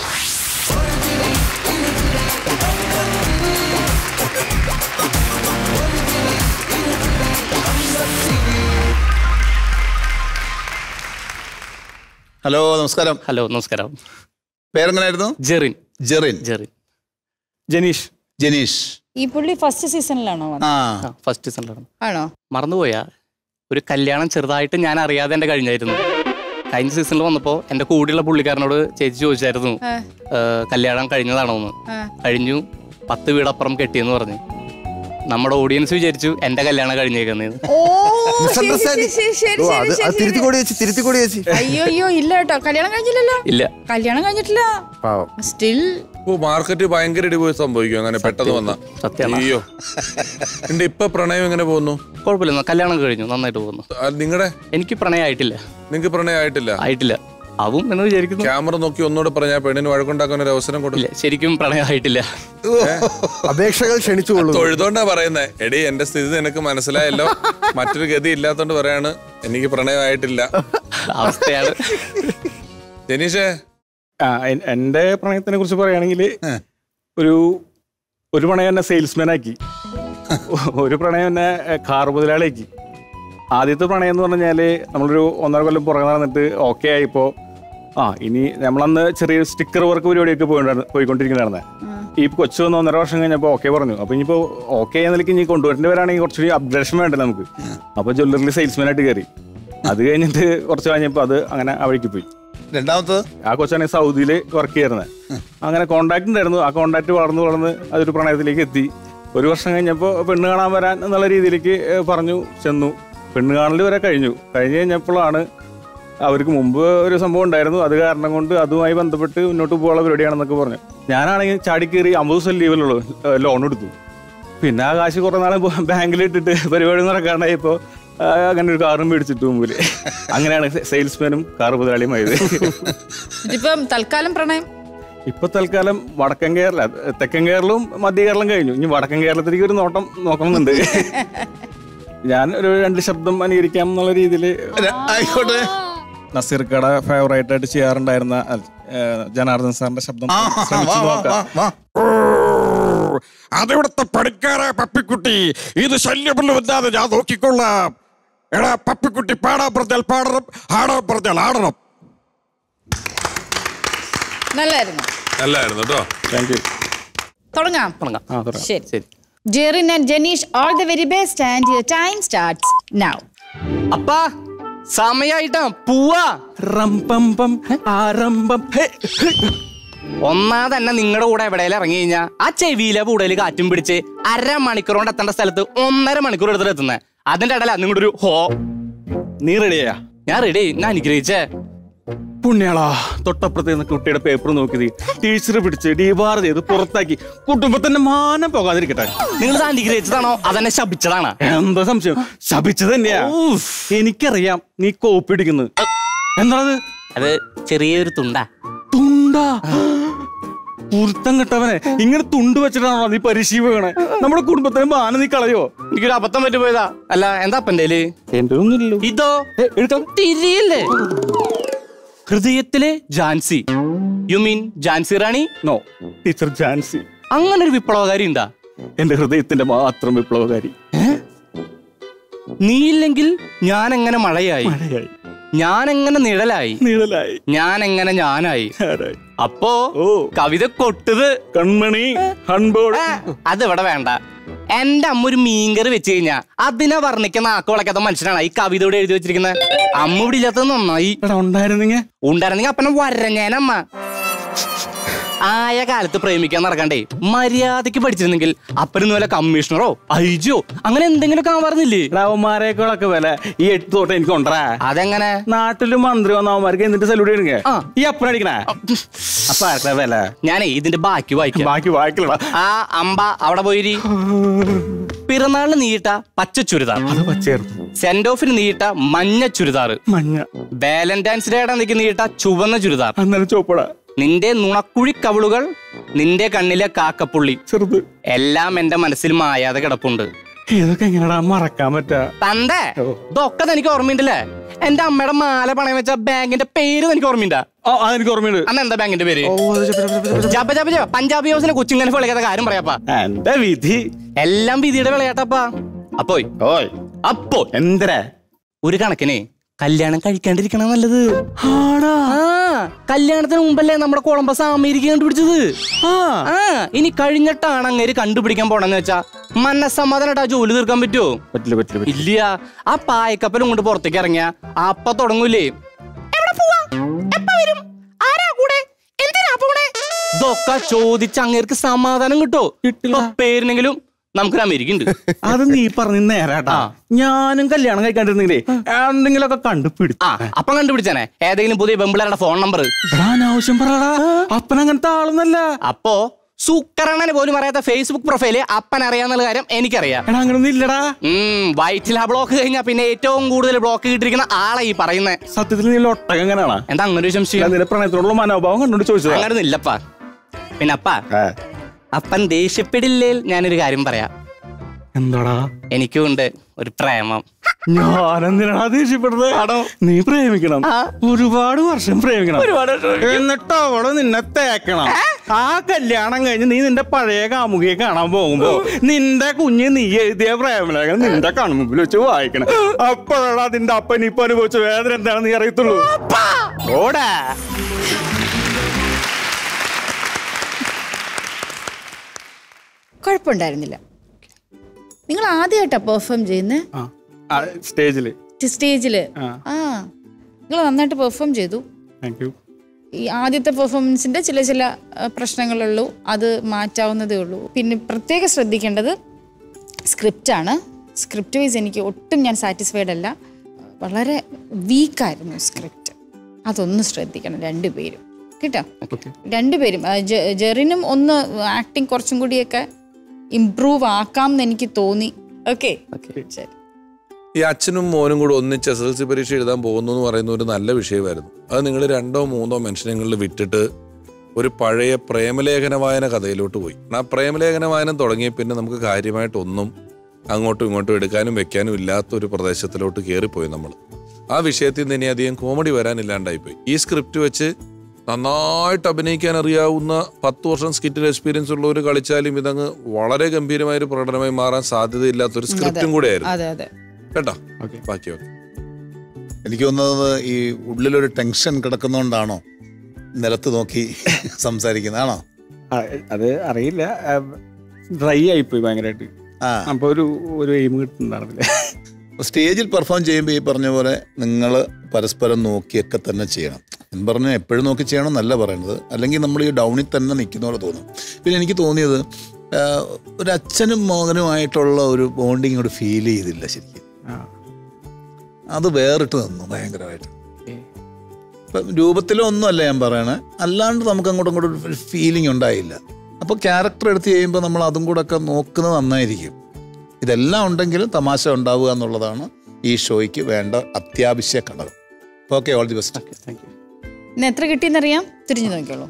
ഹലോ നമസ്കാരം ഹലോ നമസ്കാരം പേരെങ്ങനായിരുന്നു ജെറിൻ ജെറിൻ ജെറിൻ ജനീഷ് ജനീഷ് ഈ പുള്ളി ഫസ്റ്റ് സീസണിലാണോ വന്നത്? ആ ആ ഫസ്റ്റ് സീസണിലാണ് ആണോ മറന്നുപോയാ ഒരു കല്യാണം ചെറുതായിട്ട് ഞാൻ അറിയാതെ എൻ്റെ കഴിഞ്ഞായിരുന്നു കഴിഞ്ഞ സീസണിൽ വന്നപ്പോൾ എൻ്റെ കൂടെയുള്ള പുള്ളിക്കാരനോട് ചേച്ചി ചോദിച്ചായിരുന്നു ആ. "ഏ, കല്യാണം കഴിഞ്ഞതാണോ എന്ന് ആ. കഴിഞ്ഞു പത്ത് വീടപ്പുറം കെട്ടിയെന്ന് പറഞ്ഞു നമ്മുടെ ഓഡിയൻസ് വിചാരിച്ചു എൻ്റെ കല്യാണം കഴിഞ്ഞേക്കുന്നത് ഓ മിസ്അണ്ടർസ്റ്റാൻഡിങ് ശരി, ശരി, ഓ ശരി, അത് ശരി, അത് തിരുത്തിക്കോടി വെച്ച് തിരുത്തിക്കോടി വെച്ച് അയ്യോ അയ്യോ ഇല്ല കേട്ടോ കല്യാണം കഴിഞ്ഞില്ലല്ലോ ഇല്ല കല്യാണം കഴിഞ്ഞിട്ടില്ല പാവം സ്റ്റിൽ ഓ മാർക്കറ്റ് ഭയങ്കര ഇടിപോയി സംഭവിക്കും അങ്ങനെ പെട്ടെന്ന് വന്ന സത്യമാണ് അയ്യോ എന്റെ ഇപ്പൊ പ്രണയം എങ്ങനെ പോകുന്നു കുഴപ്പമില്ല കല്യാണം കഴിഞ്ഞു നന്നായിട്ട് പോകുന്നു നിങ്ങളുടെ എനിക്ക് പ്രണയമായിട്ടില്ല നിങ്ങക്ക് പ്രണയം ആയിട്ടില്ല ആയിട്ടില്ല ആവും എന്ന് വിചാരിക്കുന്നു ക്യാമറ നോക്കി ഒന്നുകൂടെ പറഞ്ഞാൽ പെണ്ണിന് വഴക്കുണ്ടാക്കാൻ ഒരു അവസരം ഇല്ല കൊടുക്കില്ല ശരിക്കും പ്രണയമായിട്ടില്ല അപേക്ഷകൾ ക്ഷണിച്ചുകൊള്ളു തൊഴുതോണ്ടാ പറയുന്നേ എടി എന്റെ സ്ഥിതി നിനക്ക് മനസ്സിലായല്ലോ മറ്റൊരു ഗതി ഇല്ലാത്തോണ്ട് പറയാണ് എനിക്ക് പ്രണയമായിട്ടില്ല അവസ്ഥയാണ് ജനീഷേ ആ എൻ- എന്റെ പ്രണയത്തിനെ കുറിച്ച് പറയുകയാണെങ്കിൽ ഒരു ഒരു പ്രണയം എന്നെ സെയിൽസ്മാൻ ആക്കി ഒരു പ്രണയം എന്നെ കാർ മുതലാളിയാക്കി ആദ്യത്തെ പ്രണയം എന്ന് പറഞ്ഞാല് നമ്മളൊരു ഒന്നര കൊല്ലം പുറകെ നടന്നിട്ട് ഓക്കെ ആയിപ്പോ ആ ഇനി നമ്മളന്ന് ചെറിയ സ്റ്റിക്കർ വർക്ക് പരിപാടിയൊക്കെ പോയിണ്ടായിരുന്നു പോയിക്കൊണ്ടിരിക്കുന്നതായിരുന്നേ ഈ കൊച്ചു വന്ന് ഒന്നര വർഷം കഴിഞ്ഞപ്പോൾ ഓക്കെ പറഞ്ഞു അപ്പൊ ഇനിയിപ്പോ ഓക്കെ എന്ന നിലയ്ക്ക് ഇനി കൊണ്ടുവരേണ്ടി വരാണെങ്കിൽ കുറച്ചുകൂടി അപ്ഗ്രേഷൻ വേണ്ടേ നമുക്ക് അപ്പൊ ജ്വല്ലറിൽ സെയിൽസ്മാൻ ആയിട്ട് കയറി അത് കഴിഞ്ഞിട്ട് കുറച്ച് കഴിഞ്ഞപ്പോൾ അത് അങ്ങനെ അവിടേക്ക് പോയി രണ്ടാമത്തത് ആ കൊച്ചാണെങ്കിൽ സൗദിയിൽ വർക്ക് ചെയ്യുന്നത് അങ്ങനെ കോണ്ടാക്ട് ഉണ്ടായിരുന്നു ആ കോണ്ടാക്ട് വളർന്ന് വളർന്ന് അതൊരു പ്രണയത്തിലേക്ക് എത്തി ഒരു വർഷം കഴിഞ്ഞപ്പോൾ പെണ്ണ് കാണാൻ വരാൻ എന്നുള്ള രീതിയിലേക്ക് ഏഹ്, പറഞ്ഞു ചെന്നു പെണ്ണ് കാണൽ വരെ കഴിഞ്ഞു കഴിഞ്ഞ് കഴിഞ്ഞപ്പോഴാണ് അവർക്ക് മുമ്പ് ഒരു സംഭവം ഉണ്ടായിരുന്നു അത് കാരണം കൊണ്ട് അതുമായി ബന്ധപ്പെട്ട് മുന്നോട്ട് പോകാനുള്ള പരിപാടിയാണെന്നൊക്കെ പറഞ്ഞു ഞാനാണെങ്കിൽ ചാടി കയറി അമ്പത് ദിവസം ലീവിലുള്ളൂ ലോൺ എടുത്തു പിന്നെ ആ കാശ് കുറേ നാളെ ബാങ്കിൽ ഇട്ടിട്ട് പരിപാടി നടക്കാണ്ടായപ്പോൾ അങ്ങനെ ഒരു കാറും മേടിച്ചിട്ട് മുമ്പിൽ അങ്ങനെയാണ് സെയിൽസ്മാനും കാർ മുതലാളിയുമായത് ഇതിപ്പം തൽക്കാലം പ്രണയം ഇപ്പൊ തൽക്കാലം വടക്കൻ കേരള തെക്കൻ കേരളവും മധ്യ കേരളം കഴിഞ്ഞു ഇനി വടക്കൻ കേരളത്തിലേക്ക് ഒരു നോട്ടം നോക്കണമെന്നുണ്ട് ഞാൻ ഒരു രണ്ട് ശബ്ദം അനുകരിക്കാം എന്നുള്ള രീതിയിൽ ര- ആയിക്കോട്ടെ നസീർക്കട ഫേവറേറ്റ് ആയിട്ട് ചെയ്യാറുണ്ടായിരുന്ന അഹ്, ഏഹ്, ജനാർദ്ദൻ സാറിന്റെ ശബ്ദം ആ, ശ്രമിച്ചു വാ, വാ, നോക്കാം വാ, വാ. അതിവിടുത്തെ പണിക്കാരെ പപ്പിക്കുട്ടി ഇത് ശല്യമൊന്നുമില്ലാതെ ഞാൻ നോക്കിക്കൊള്ളാം എടാ പപ്പിക്കുട്ടി പാടാൻ പറഞ്ഞാൽ പാടണം ആടാൻ പറഞ്ഞാൽ ആടണം നല്ലായിരുന്നു നല്ലായിരുന്നു കേട്ടോ താങ്ക് യു തുടങ്ങാം തുടങ്ങാം ആ തുടങ്ങാം ശരി ശരി Jerin and Janeesh all the very best and your time starts now അപ്പാ സമയായിട്ടാ പോവാ റംപം ആരംഭം ഹേ, ഹേ. ഒന്നാ തന്നെ നിങ്ങളുടെ കൂടെ എവിടെയെങ്കിലും ഇറങ്ങി കഴിഞ്ഞാ ആ ചെവിയിലെ കൂടുതൽ കാറ്റും പിടിച്ച് അര മണിക്കൂർ കൊണ്ട് എത്തേണ്ട സ്ഥലത്ത് ഒന്നര മണിക്കൂർ എടുത്തിട്ട് എത്തുന്നത് അതിന്റെ ഇടയില നിങ്ങളുടെ ഒരു ഹോ നീ റെഡിയാ ഞാൻ റെഡി ഞാൻ അനുഗ്രഹിച്ചേ പുണ്യാളാ തൊട്ടപ്പുറത്ത് നിന്ന് കുട്ടിയുടെ പേപ്പർ നോക്കി ടീച്ചർ പിടിച്ച് ഡീബാർ ചെയ്ത് പുറത്താക്കി കുടുംബത്തിന്റെ മാനം പോകാതിരിക്കട്ടെ നിങ്ങൾ ഇത് അനുഗ്രഹിച്ചതാണോ അതെന്നെ ശപിച്ചതാണോ എന്താ സംശയം ശപിച്ചത് തന്നെയാ എനിക്കറിയാം നീ കോപ്പി അടിക്കുന്നത് എന്താണത് അത് ചെറിയൊരു തുണ്ടാ തുണ്ടാ പുരുത്തം കെട്ടവനെ ഇങ്ങനെ തുണ്ട് വെച്ചിട്ടാണോ നീ പരിശീലനം നമ്മുടെ കുടുംബത്തിന് മാനം നീ കളയോ എനിക്കൊരു അബദ്ധം പറ്റിപ്പോയതാ അല്ല എന്താ അപ്പൻ്റെ എന്റെ ഒന്നുമില്ലല്ലോ ഇതോ എടുക്കാം തിരിയില്ലേ ഹൃദയത്തിലെ Jhansi you mean Jhansi Rani no teacher Jhansi അങ്ങനെ ഒരു വിപ്ലവകാരി ഉണ്ടാ എന്റെ ഹൃദയത്തിന്റെ മാത്രം വിപ്ലവകാരി നീ ഇല്ലെങ്കിൽ ഞാൻ എങ്ങനെ മഴയായി മഴയായി ഞാൻ എങ്ങനെ നിഴലായി നീളലായി ഞാൻ എങ്ങനെ ഞാനായി ആരായി അപ്പോ ഓ. കവിത കൊട്ടത് കൺമണി ഹൺബോൾ അത് ഇവിടെ വേണ്ട എന്റെ അമ്മ ഒരു മീൻകറി വെച്ച് കഴിഞ്ഞാ അതിനെ വർണ്ണിക്കുന്ന ആക്ക് വളയ്ക്കാത്ത മനുഷ്യനാണ് ഈ കവിത ഇവിടെ എഴുതി വെച്ചിരിക്കുന്നത് അമ്മ ഇവിടെ ഇല്ലാത്തത് നന്നായി എടാ ഉണ്ടായിരുന്നെങ്കിൽ ഉണ്ടായിരുന്നെങ്കിൽ അപ്പനെ വരഞ്ഞേനമ്മ ആയ കാലത്ത് പ്രേമിക്കാൻ നടക്കണ്ടേ മര്യാദക്ക് പഠിച്ചിരുന്നെങ്കിൽ അപ്പനും വല്ല കമ്മീഷണറോ ഐജിയോ അങ്ങനെ എന്തെങ്കിലുമൊക്കെ ആവാറുന്നില്ലേ അവന്മാരെക്കാളൊക്കെ വില ഈ എട്ട് തൊട്ട് എനിക്ക് കൊണ്ടേ അതെങ്ങനെ നാട്ടില് മന്ത്രി വന്ന അവന്മാർക്ക് എന്നിട്ട് സല്യൂട്ട് ചെയ്യണേ ആ. ഈ അപ്പനടിക്കണേ അപ്പൊ ആർക്കാ വില ഞാനേ ഇതിന്റെ ബാക്കി വായിക്കാം ബാക്കി വായിക്കലടാ ആ അമ്പ അവിടെ പോയിരി പിറന്നാളിന് നീട്ട പച്ച ചുരിദാർ അത് പച്ചയായിരുന്നു സെന്റ് ഓഫിന് നീട്ട മഞ്ഞ ചുരിദാർ മഞ്ഞ വാലന്റൈൻസ് ഡേയുടെ നിക്ക് നീട്ട ചുവന്ന ചുരിദാർ അന്നേരം ചോപ്പടാ നിന്റെ നുണക്കുഴി കവിളുകൾ നിന്റെ കണ്ണിലെ കാക്കപ്പുള്ളി ചെറുത് എല്ലാം എന്റെ മനസ്സിൽ മായാതെ കിടപ്പുണ്ട് ഇതൊക്കെ എങ്ങനെയാടാ മറക്കാൻ പറ്റാ തന്റെ ഇതൊക്കെ എനിക്ക് ഓർമ്മയുണ്ടല്ലേ എന്റെ അമ്മയുടെ മാല പണയം വെച്ച ബാങ്കിന്റെ പേര് എനിക്ക് ഓർമ്മയുണ്ടാ ഓ അതെനിക്ക് ഓർമ്മയുണ്ട് അന്ന് എന്താ ബാങ്കിന്റെ പേര് ജപ ജപ ജപ പഞ്ചാബി ഹൗസിനെ കൊച്ചിങ്ങനെ വിളിക്കാത്ത കാര്യം പറയാപ്പാ എന്റെ വിധി എല്ലാം വിധിയുടെ വിളയാട്ടപ്പാ അപ്പോയ് ഓയ് അപ്പോ എന്തരാ ഒരു കണക്കിന് കല്യാണം കഴിക്കാണ്ടിരിക്കണ നല്ലത് ആടാ ആ കല്യാണത്തിന് മുമ്പല്ലേ നമ്മുടെ കൊളംബസ് അമേരിക്ക കണ്ടുപിടിച്ചത് ആ ആ ഇനി കഴിഞ്ഞിട്ടാണ് അങ്ങേര് കണ്ടുപിടിക്കാൻ പോണെന്ന് വെച്ചാ മനസ്സമാധാനായിട്ട് ആ ജോലി തീർക്കാൻ പറ്റുമോ പറ്റില്ല പറ്റില്ല പറ്റില്ല ഇല്ല ആ പായക്കപ്പലും കൊണ്ട് പുറത്തേക്ക് ഇറങ്ങിയ അപ്പൊ തുടങ്ങൂലേ എവിടെ പോവാ എപ്പ വരും ആരാ കൂടെ എന്തിനാ പോണേ ഇതൊക്കെ ചോദിച്ച് അങ്ങേർക്ക് സമാധാനം കിട്ടോ കിട്ടില്ല. ഇപ്പൊ പേരിനെങ്കിലും നമുക്കൊരു അമേരിക്ക ഉണ്ട് അത് നീ പറഞ്ഞ നേരാട്ടാ ഞാനും കല്യാണം കഴിക്കാണ്ടിരുന്നെങ്കിലേ എന്തെങ്കിലുമൊക്കെ കണ്ടുപിടിച്ചു ആ അപ്പം കണ്ടുപിടിച്ചാനെ ഏതെങ്കിലും പുതിയ ബെമ്പിളരുടെ ഫോൺ നമ്പർ അനാവശ്യം പറയടാ അപ്പൻ അങ്ങനത്തെ ആളൊന്നല്ല അപ്പോ സുക്കരണന് പോലും അറിയാത്ത ഫേസ്ബുക്ക് പ്രൊഫൈല് അപ്പൻ അറിയാന്നുള്ള കാര്യം എനിക്കറിയാം എടാ അങ്ങനൊന്നും ഇല്ലടാ ഉം, വയറ്റിൽ ആ ബ്ലോക്ക് കഴിഞ്ഞാൽ പിന്നെ ഏറ്റവും കൂടുതൽ ബ്ലോക്ക് കിട്ടിയിരിക്കുന്ന ആളെ ഈ പറയുന്നത് സത്യത്തിൽ നീ ഒട്ടകം എങ്ങനെയാണാ എന്താ അങ്ങനെ ഒരു സംശയം നിന്റെ പ്രണയത്തോടുള്ള മനോഭാവം കണ്ടോണ്ട് ചോദിച്ചതാ അങ്ങനെ ഇല്ലപ്പാ പിന്നെ അപ്പാ ഏ, അപ്പൻ ദേഷ്യപ്പെടില്ലേ ഞാനൊരു കാര്യം പറയാം എന്താടാ എനിക്കും ഉണ്ട് ഒരു പ്രേമം ഞാനെന്തിനാ ദേഷ്യപ്പെടുന്നത് നീ പ്രേമിക്കണം ഒരുപാട് വർഷം പ്രേമിക്കണം എന്നിട്ട് അവള് നിന്നെ തേക്കണം ആ കല്യാണം കഴിഞ്ഞ് നീ നിന്റെ പഴയ കാമുകിയെ കാണാൻ പോകുമ്പോ നിന്റെ കുഞ്ഞ് നീ എഴുതിയ പ്രേമലേഖനം നിന്റെ കൺമുമ്പിൽ വെച്ച് വായിക്കണം അപ്പോഴാണ് അതിന്റെ അപ്പൻ ഇപ്പൊ അനുഭവിച്ച വേദന എന്താണെന്ന് നീ അറിയത്തുള്ളൂ ഓടാ കുഴപ്പമുണ്ടായിരുന്നില്ല നിങ്ങൾ ആദ്യമായിട്ടാ പെർഫോം ചെയ്യുന്നത് ആ സ്റ്റേജില് സ്റ്റേജില് ആ. ആ നിങ്ങൾ നന്നായിട്ട് പെർഫോം ചെയ്തു താങ്ക് യു ഈ ആദ്യത്തെ പെർഫോമൻസിന്റെ ചില ചില ആ, പ്രശ്നങ്ങളുള്ളൂ അത് മാറ്റാവുന്നതേ ഉള്ളൂ പിന്നെ പ്രത്യേകം ശ്രദ്ധിക്കേണ്ടത് സ്ക്രിപ്റ്റാണ് സ്ക്രിപ്റ്റ് വൈസ് എനിക്ക് ഒട്ടും ഞാൻ സാറ്റിസ്ഫൈഡ് അല്ല വളരെ വീക്കായിരുന്നു സ്ക്രിപ്റ്റ് അതൊന്ന് ശ്രദ്ധിക്കണം രണ്ടുപേരും കേട്ടോ രണ്ടുപേരും ആ, ജെ- ജെറിനും ഒന്ന് ആക്ടിങ് കുറച്ചും കൂടിയൊക്കെ ഇമ്പ്രൂവ് ആക്കാം എന്ന് എനിക്ക് തോന്നി ഓക്കെ ശരി ഈ അച്ഛനും മോനും കൂടെ ഒന്നിച്ച് എസ് എൽ സി പരീക്ഷ എഴുതാൻ പോകുന്നു എന്ന് പറയുന്ന ഒരു നല്ല വിഷയമായിരുന്നു അത് നിങ്ങൾ രണ്ടോ മൂന്നോ മെൻഷനുകളിൽ വിട്ടിട്ട് ഒരു പഴയ പ്രേമലേഖന വായന കഥയിലോട്ട് പോയി ആ പ്രേമലേഖന വായന തുടങ്ങിയ പിന്നെ നമുക്ക് കാര്യമായിട്ടൊന്നും അങ്ങോട്ടും ഇങ്ങോട്ടും എടുക്കാനും വെക്കാനും ഇല്ലാത്ത ഒരു പ്രദേശത്തിലോട്ട് കയറിപ്പോയി നമ്മൾ ആ വിഷയത്തിൽ നിന്ന് ഇനി അധികം കോമഡി വരാനില്ലാണ്ടായിപ്പോയി ഈ സ്ക്രിപ്റ്റ് വെച്ച് നന്നായിട്ട് അഭിനയിക്കാൻ അറിയാവുന്ന പത്ത് വർഷം സ്കിറ്റിൽ എക്സ്പീരിയൻസ് ഉള്ളവർ കളിച്ചാലും ഇതങ്ങ് വളരെ ഗംഭീരമായ ഒരു പ്രകടനമായി മാറാൻ സാധ്യതയില്ലാത്തൊരു സ്ക്രിപ്റ്റും കൂടെ ആയിരുന്നു അതെ അതെ കേട്ടോ ബാക്കി ഓക്കെ എനിക്ക് തോന്നുന്നത് ഈ ഉള്ളിലൊരു ടെൻഷൻ കിടക്കുന്നതുകൊണ്ടാണോ നിലത്ത് നോക്കി സംസാരിക്കുന്നതാണോ ആ, അത് അറിയില്ല ഡ്രൈ ആയിപ്പോയി ഭയങ്കരമായിട്ട് ആ അപ്പൊ ഒരു ഒരു എയിം കിട്ടുന്നുണ്ടായിരുന്നില്ല സ്റ്റേജിൽ പെർഫോം ചെയ്യുമ്പോൾ ഈ പറഞ്ഞ പോലെ നിങ്ങൾ പരസ്പരം നോക്കിയൊക്കെ തന്നെ ചെയ്യണം എന്ന് പറഞ്ഞാൽ എപ്പോഴും നോക്കി ചെയ്യണം എന്നല്ല പറയുന്നത് അല്ലെങ്കിൽ നമ്മൾ ഈ ഡൗണിൽ തന്നെ നിൽക്കുന്ന പോലെ തോന്നും പിന്നെ എനിക്ക് തോന്നിയത് ആ, ഒരു അച്ഛനും മകനുമായിട്ടുള്ള ഒരു ബോണ്ടിങ് ഇങ്ങോട്ട് ഫീൽ ചെയ്തില്ല ശരിക്കും അത് വേറിട്ട് നിന്നു ഭയങ്കരമായിട്ട് ഇപ്പം രൂപത്തിലോ ഒന്നുമല്ല ഞാൻ പറയണേ അല്ലാണ്ട് നമുക്ക് അങ്ങോട്ടും ഇങ്ങോട്ടും ഒരു ഫീലിംഗ് ഉണ്ടായില്ല അപ്പോൾ ക്യാരക്ടർ എടുത്ത് ചെയ്യുമ്പോൾ നമ്മൾ അതും കൂടെ ഒക്കെ നോക്കുന്നത് നന്നായിരിക്കും ഇതെല്ലാം ഉണ്ടെങ്കിലും തമാശ ഉണ്ടാവുക എന്നുള്ളതാണ് ഈ ഷോയ്ക്ക് വേണ്ട അത്യാവശ്യ ഘടകം okay all the best thank you ഇന്ന് എത്ര കിട്ടിയെന്നറിയാം തിരിഞ്ഞു നോക്കിയോളൂ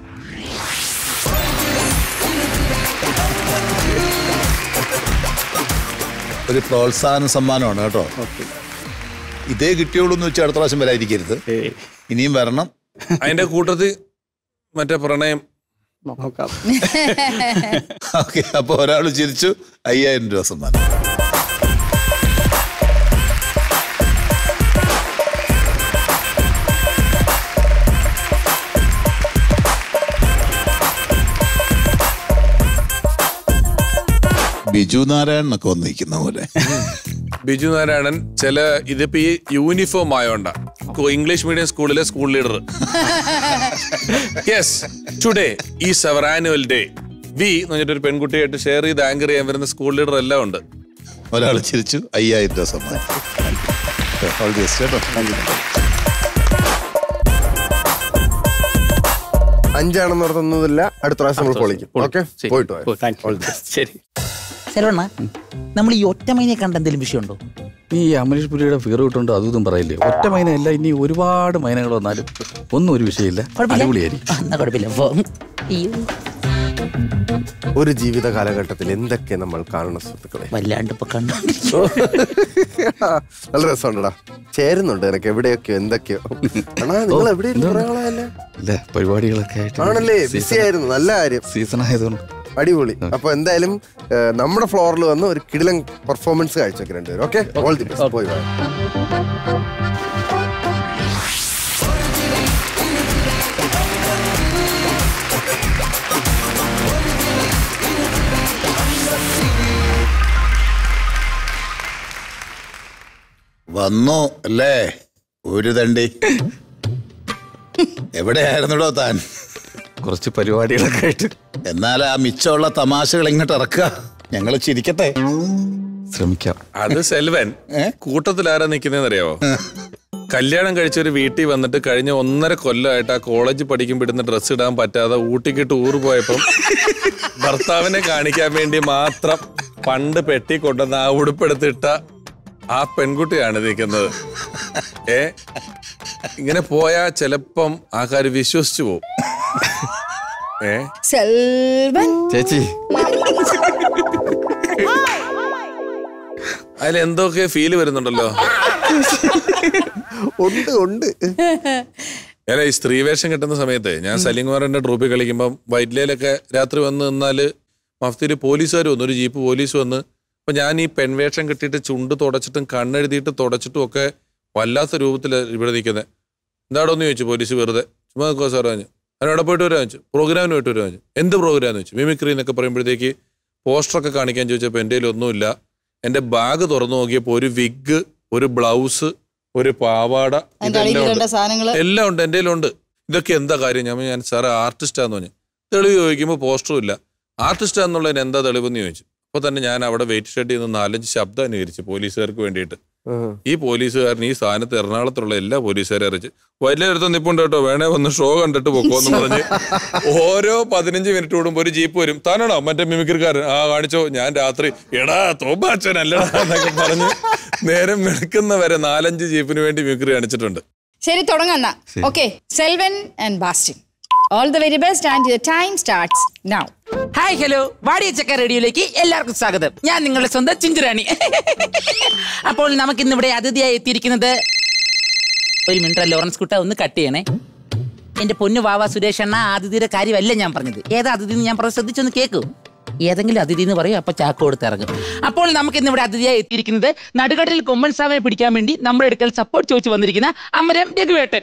ഒരു പ്രോത്സാഹന സമ്മാനമാണ് കേട്ടോ ഇതേ കിട്ടിയുള്ളൂ എന്ന് വെച്ചാൽ അടുത്ത പ്രാവശ്യം വരാതിരിക്കരുത് ഏയ് ഇനിയും വരണം അതിന്റെ കൂട്ടത്തിൽ മറ്റേ പ്രണയം നോക്കാം ഓക്കെ അപ്പോൾ ഒരാൾ ചിരിച്ചു അയ്യായിരം രൂപ സമ്മാനം ബിജു നാരായണനൊക്കെ വന്നിരിക്കുന്ന പോലെ ബിജു നാരായണൻ ചില ഇതിപ്പോ ഈ യൂണിഫോം ആയോണ്ട കോ- ഇംഗ്ലീഷ് മീഡിയം സ്കൂളിലെ school leader yes today is our annual day we എന്ന് പറഞ്ഞിട്ട് ഒരു പെൺകുട്ടിയായിട്ട് ഷെയർ ചെയ്ത് ആങ്കർ ചെയ്യാൻ വരുന്ന സ്കൂൾ ലീഡർ എല്ലാം ഉണ്ട് ഒരാൾ ചിരിച്ചു അയ്യായിരം രൂപ സമ്മാനം All the best കേട്ടോ അഞ്ചാണെന്ന് ഓർത്തൊന്നുമില്ല അടുത്ത പ്രാവശ്യം നമ്മൾ പൊളിക്കും ഓക്കെ ശരി. പോയിട്ട് വാ. ഓ, thank you. ശരി ശരവണ്ണ നമ്മൾ ഈ ഒറ്റമൈനെ കണ്ട എന്തെങ്കിലും വിഷയമുണ്ടോ നീ ഈ അമരീഷ് പുരിയുടെ ഫിഗർ കിട്ടുകൊണ്ട് അതും ഇതും പറയില്ലേ ഒറ്റ മൈനയല്ല ഇനി ഒരുപാട് മൈനകൾ വന്നാലും ഒന്നും ഒരു വിഷയമില്ല കുഴപ്പമില്ല അടിപൊളിയായിരിക്കും ആ, എന്നാ കുഴപ്പമില്ല പോ. അയ്യോ ഒരു ജീവിത കാലഘട്ടത്തിൽ എന്തൊക്കെ നമ്മൾ കാണണം സുഹൃത്തുക്കളെ വല്ലാണ്ട് ഇപ്പൊ കണ്ടു നല്ല രസമുണ്ടടാ ചേരുന്നുണ്ട് എനിക്ക് എവിടെയൊക്കെയോ എന്തൊക്കെയോ ആണാ നിങ്ങൾ എവിടെയായിരുന്നു കുറെ നാളായല്ലേ അല്ലേ പരിപാടികളൊക്കെ ആയിട്ട് ആണല്ലേ ബിസി ആയിരുന്നു നല്ല കാര്യം സീസൺ ആയതുകൊണ്ട് അടിപൊളി അപ്പൊ എന്തായാലും ഏഹ്, നമ്മുടെ ഫ്ലോറിൽ വന്ന് ഒരു കിടിലൻ പെർഫോമൻസ് കാഴ്ചവെക്ക് രണ്ടുപേരും ഓക്കെ ഓൾ ദി ബെസ്റ്റ് പോയി വാ. വന്നു അല്ലേ ഒരു തണ്ടി എവിടെയായിരുന്നുടോ താൻ കുറച്ച് പരിപാടികളൊക്കെ ആയിട്ട് എന്നാൽ ആ മിച്ചമുള്ള തമാശകൾ ഇങ്ങോട്ട് ഇറക്കുക ഞങ്ങൾ ചിരിക്കട്ടെ ശ്രമിക്കാം അത് സെൽവൻ ഏ? കൂട്ടത്തിൽ ആരാ നിൽക്കുന്നതെന്ന് അറിയാവോ കല്യാണം കഴിച്ച ഒരു വീട്ടിൽ വന്നിട്ട് കഴിഞ്ഞ ഒന്നര കൊല്ലമായിട്ട് ആ കോളേജ് പഠിക്കുമ്പോൾ ഇടുന്ന ഡ്രസ്സ് ഇടാൻ പറ്റാതെ ഊട്ടിക്ക് ടൂർ പോയപ്പം ഭർത്താവിനെ കാണിക്കാൻ വേണ്ടി മാത്രം പണ്ട് പെട്ടി കൊണ്ടുവന്ന് ആ ഉടുപ്പെടുത്തിട്ട ആ പെൺകുട്ടിയാണ് നിൽക്കുന്നത് ഏ ഇങ്ങനെ പോയാ ചിലപ്പം ആ കാര്യം വിശ്വസിച്ചു പോകും ഏ സെൽവൻ ചേച്ചി അതിൽ എന്തൊക്കെ ഫീല് വരുന്നുണ്ടല്ലോ ഉണ്ട് ഉണ്ട് ഞാൻ ഈ സ്ത്രീവേഷം കിട്ടുന്ന സമയത്ത് ഞാൻ സലിംകുമാറിന്റെ ട്രൂപ്പിൽ കളിക്കുമ്പോൾ വൈറ്റ്ലയിലൊക്കെ രാത്രി വന്ന് നിന്നാല് മഫ്തിയിൽ പോലീസുകാർ വന്നു ഒരു ജീപ്പ് പോലീസ് വന്ന് അപ്പൊ ഞാൻ ഈ പെൺവേഷം കെട്ടിയിട്ട് ചുണ്ട് തുടച്ചിട്ടും കണ്ണെഴുതിയിട്ട് തുടച്ചിട്ടും ഒക്കെ വല്ലാത്ത രൂപത്തിൽ ഇവിടെ നിൽക്കുന്നത് എന്താടോന്ന് ചോദിച്ചു പോലീസ് വെറുതെ ചുമ്മാ നിൽക്കുക സാർ പറഞ്ഞു ഞാൻ അവിടെ പോയിട്ട് വരാൻ വെച്ചു പ്രോഗ്രാമിന് പോയിട്ട് വരാൻ വെച്ചു എന്ത് പ്രോഗ്രാം വെച്ചു മിമിക്രി എന്നൊക്കെ പറയുമ്പോഴത്തേക്ക് പോസ്റ്ററൊക്കെ കാണിക്കാൻ ചോദിച്ചപ്പോൾ എൻ്റെ കയ്യിൽ ഒന്നുമില്ല എൻ്റെ ബാഗ് തുറന്നു നോക്കിയപ്പോൾ ഒരു വിഗ് ഒരു ബ്ലൗസ് ഒരു പാവാട അതിന്റെ അടിയിൽ ഇതെല്ലാം വേണ്ട ഉണ്ട് സാധനങ്ങള് എല്ലാം ഉണ്ട് എൻ്റെ കയ്യിലുണ്ട് ഇതൊക്കെ എന്താ കാര്യം ഞാൻ പറഞ്ഞു, ഞാൻ സാറേ ആർട്ടിസ്റ്റാന്ന് പറഞ്ഞു തെളിവ് ചോദിക്കുമ്പോൾ പോസ്റ്ററും ഇല്ല ആർട്ടിസ്റ്റ് എന്നുള്ളതിന് എന്താ തെളിവെന്ന് ചോദിച്ചു അപ്പോൾ തന്നെ ഞാൻ അവിടെ വെയിറ്റ് ഷെഡിൽ നിന്ന് നാലഞ്ച് ശബ്ദം അനുകരിച്ചു പോലീസുകാർക്ക് വേണ്ടിയിട്ട് ഈ പോലീസുകാരൻ ഈ സ്ഥാനത്ത് എറണാകുളത്തുള്ള എല്ലാ പോലീസുകാരെ അറിയിച്ച് വലിയ അടുത്ത് നിപ്പുണ്ട് കേട്ടോ വേണേ വന്ന് ഷോ കണ്ടിട്ട് പൊക്കോന്ന് പറഞ്ഞ് ഓരോ പതിനഞ്ച് മിനിറ്റ് കൂടുമ്പോ ഒരു ജീപ്പ് വരും താനാണോ മറ്റേ മിമിക്രിക്കാരൻ ആ കാണിച്ചോ ഞാൻ രാത്രി എടാ തോമ്പാച്ചൻ അല്ലടാ എന്നൊക്കെ പറഞ്ഞ് നേരം വെളുക്കുന്ന വരെ നാലഞ്ച് ജീപ്പിന് വേണ്ടി മിമിക്രി കാണിച്ചിട്ടുണ്ട് ശരി തുടങ്ങാം okay Selvan and Bastin all the very best and your time starts now hi hello വാടിയ ചക്ക റേഡിയോയിലേക്ക് എല്ലാവർക്കും സ്വാഗതം ഞാൻ നിങ്ങളുടെ സ്വന്തം ചിഞ്ചുറാണി അപ്പോൾ നമുക്ക് ഇന്നിവിടെ അതിഥിയായി എത്തിയിരിക്കുന്നത് ഒരു മിനിറ്റ് ലോറൻസ് കുട്ട ഒന്ന് കട്ട് ചെയ്യണേ എന്റെ പൊന്നു വാവ സുരേഷ് അണ്ണ അതിഥിയുടെ കാര്യമല്ല ഞാൻ പറഞ്ഞത് ഏതാ അതിഥി എന്ന് ഞാൻ പറഞ്ഞത് ശ്രദ്ധിച്ചൊന്ന് കേൾക്കൂ ഏതെങ്കിലും അതിഥി എന്ന് പറയും അപ്പൊ ചാക്ക് കൊടുത്ത് ഇറങ്ങും അപ്പോൾ നമുക്ക് ഇന്നിവിടെ അതിഥിയായി എത്തിയിരിക്കുന്നത് നടുകടലിൽ കൊമ്പൻ സാമയെ പിടിക്കാൻ വേണ്ടി നമ്മുടെ അടുക്കൽ സപ്പോർട്ട് ചോദിച്ചു വന്നിരിക്കുന്ന അമരം രഘുവേട്ടൻ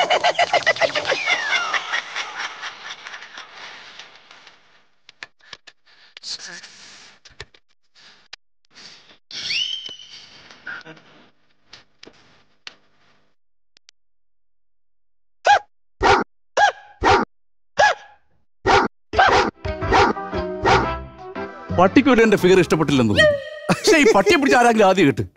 പട്ടിക്ക് ഒരു എന്റെ ഫിഗർ ഇഷ്ടപ്പെട്ടില്ലെന്ന് തോന്നുന്നു പക്ഷേ ഈ പട്ടിയെ പിടിച്ച് ആരെങ്കിലും ആദ്യം കിട്ടും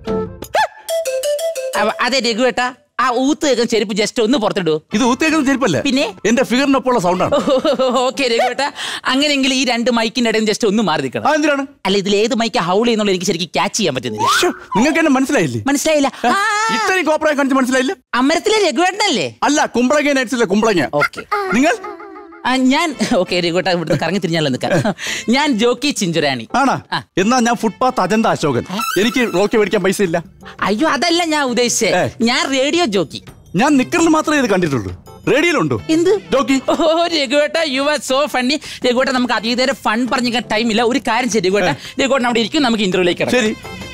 അവ- അതെ രഘുവേട്ട ആ ഊത്ത് കേൾക്കുന്ന ചെരുപ്പ് ജസ്റ്റ് ഒന്ന് പുറത്തിടൂ ഇത് ഊത്തേക്കുന്ന ചെരുപ്പല്ലേ പിന്നെ എന്റെ ഫിഗറിനൊപ്പമുള്ള സൗണ്ടാണ് ഓക്കെ രഘുവേട്ട അങ്ങനെയെങ്കിൽ ഈ രണ്ട് മൈക്കിന്റെ ഇടയിൽ ജസ്റ്റ് ഒന്ന് മാറി നിൽക്കണം എന്തിനാണ് അല്ല ഇതിൽ ഏത് മൈക്ക് ഹൗൾ ചെയ്യുന്നുള്ള എനിക്ക് ശരിക്കും ക്യാച്ച് ചെയ്യാൻ പറ്റുന്നില്ല നിങ്ങൾക്ക് എന്നെ മനസ്സിലായില്ലേ മനസ്സിലായില്ല ആ, ഇത്രയും കോപ്പറായി കാണിച്ച് മനസ്സിലായില്ല അമരത്തിലെ രഘുവേട്ടനല്ലേ അല്ല കുമ്പളങ്ങ നൈറ്റ്സിലെ കുമ്പളങ്ങ ഓക്കെ നിങ്ങൾ ആ, ഞാൻ ഓക്കെ രഘുവേട്ട ഇവിടുന്ന് കറങ്ങി തിരിഞ്ഞാലോ നിൽക്കാം ഞാൻ ജോക്കി ചിഞ്ചുരാണി ആണാ എന്നാ ഞാൻ ഫുട്പാത്ത് അജന്ത അശോകൻ എനിക്ക് റോക്കി മേടിക്കാൻ പൈസ ഇല്ല അയ്യോ അതല്ല ഞാൻ ഉദ്ദേശിച്ചത് ഞാൻ റേഡിയോ ജോക്കി ഞാൻ നിക്കറിൽ മാത്രമേ ഇത് കണ്ടിട്ടുള്ളൂ റേഡിയോയിലുണ്ടോ എന്ത് ജോക്കി ഓ രഘുവേട്ട യു ആർ സോ ഫണ്ണി രഘുവേട്ട നമുക്ക് അതീതേരെ ഫൺ പറഞ്ഞിരിക്കാൻ ടൈമില്ല ഒരു കാര്യം ചെയ്യും രഘുവേട്ട രഘുവേട്ടൻ അവിടെ ഇരിക്കും നമുക്ക് ഇന്റർവ്യൂലേക്ക് ശരി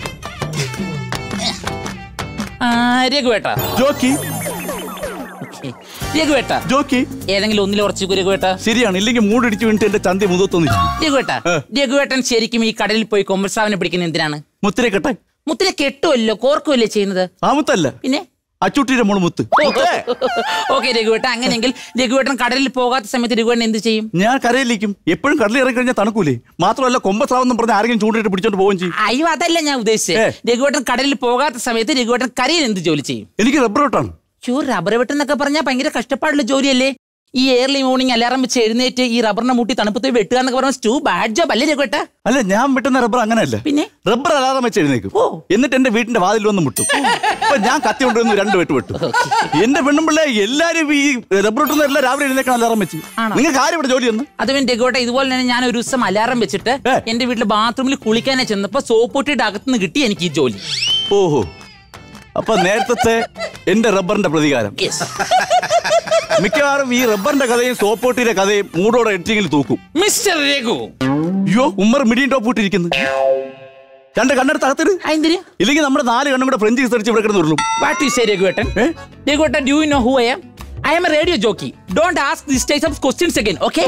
രഘുവേട്ട ജോക്കി രഘുവേട്ട ജോക്കി ഏതെങ്കിലും ഒന്നിൽ ഉറച്ചു രഘുവേട്ട ശരിയാണ് ഇല്ലെങ്കിൽ മൂടിടിച്ച് വീണിട്ട് എന്റെ ചന്തി മുതത്തൊന്നു രഘുവേട്ട രഘുവേട്ടൻ ശരിക്കും ഈ കടലിൽ പോയി കൊമ്പസാവിനെ പിടിക്കുന്ന എന്തിനാണ് മുത്തിരെ കെട്ടെ മുത്തിനെ കെട്ടുമല്ലോ കോർക്കുമല്ലേ ചെയ്യുന്നത് ആ മുത്തല്ല പിന്നെ അച്ചൂട്ടിയുടെ മോള് മുത്ത് ഓക്കെ രഘുവേട്ട അങ്ങനെയെങ്കിൽ രഘുവേട്ടൻ കടലിൽ പോകാത്ത സമയത്ത് രഘുവേട്ടൻ എന്ത് ചെയ്യും ഞാൻ കരയിലേക്കും എപ്പോഴും കടലിൽ ഇറങ്ങി കഴിഞ്ഞാൽ തണുക്കൂലേ മാത്രമല്ല കൊമ്പസാവെന്നും പറഞ്ഞ് ആരെങ്കിലും ചൂണ്ടിട്ട് പിടിച്ചോണ്ട് പോവുകയും ചെയ്യും അയ്യോ അതല്ല ഞാൻ ഉദ്ദേശിച്ചത് രഘുവേട്ടൻ കടലിൽ പോകാത്ത സമയത്ത് രഘുവേട്ടൻ കരയിൽ എന്ത് ജോലി ചെയ്യും എനിക്ക് റബ്ബർ വെട്ടാണ് ഷൂ റബ്ബർ വെട്ടെന്നൊക്കെ പറഞ്ഞാൽ ഭയങ്കര കഷ്ടപ്പാടുള്ള ജോലിയല്ലേ ഈ ഏർലി മോർണിംഗ് അലാറം വെച്ച് എഴുന്നേറ്റ് ഈ റബ്ബറിനെ മുട്ടി തണുപ്പത്ത് പോയി വെട്ടുക എന്നൊക്കെ പറഞ്ഞാൽ സ്റ്റൂ ബാഡ് ജോബ് അല്ലേ രഘുവേട്ട അല്ല ഞാൻ വെട്ടുന്ന റബ്ബർ അങ്ങനെയല്ല പിന്നെ റബ്ബർ അലാറം വെച്ച് എഴുന്നേക്കും എന്നിട്ട് എന്റെ വീടിന്റെ വാതിൽ വന്ന് മുട്ടും അപ്പൊ ഞാൻ കത്തി കൊണ്ടുവന്ന് രണ്ട് വെട്ട് വെട്ടും എന്റെ പെണ്ണുമ്പിള്ളേ എല്ലാരും ഈ റബ്ബർ വെട്ടുന്ന എല്ലാം രാവിലെ എഴുന്നേക്കണം അലാറം വെച്ച് നിങ്ങൾക്ക് ആരും ഇവിടെ ജോലി ഒന്ന് അത് പിന്നെ രഘുവേട്ട ഇതുപോലെ തന്നെ ഞാൻ ഒരു ദിവസം അലാറം വെച്ചിട്ട് എന്റെ വീട്ടിൽ ബാത്റൂമിൽ കുളിക്കാനായി ചെന്നപ്പോ സോപ്പൊട്ടിയുടെ അകത്തുനിന്ന് കിട്ടി എനിക്ക് ഈ ജോലി ഓഹോ അപ്പൊ നേരത്തെ എന്റെ റബ്ബറിന്റെ പ്രതികാരം മിക്കവാറും ഈ റബ്ബറിന്റെ കഥയും സോപ്പോട്ടിയുടെ കഥയും മൂടോടെ എഡിറ്റിങ്ങിൽ തൂക്കും മിസ്റ്റർ രഘു അയ്യോ ഉമ്മർ മിഡിയും ടോപ്പ് ഇട്ടിരിക്കുന്നു രണ്ട് കണ്ണെടുത്ത് അകത്തിട് ഇല്ലെങ്കിൽ നമ്മുടെ നാല് കണ്ണും കൂടെ ഫ്രഞ്ച് വിസരിച്ച് ഇവിടെ കിടന്ന് ഉരുളും വാട്ട് യു സേ രഘുവേട്ടൻ രഘുവേട്ടൻ do you know who I am I am a radio jockey don't ask this types of questions again okay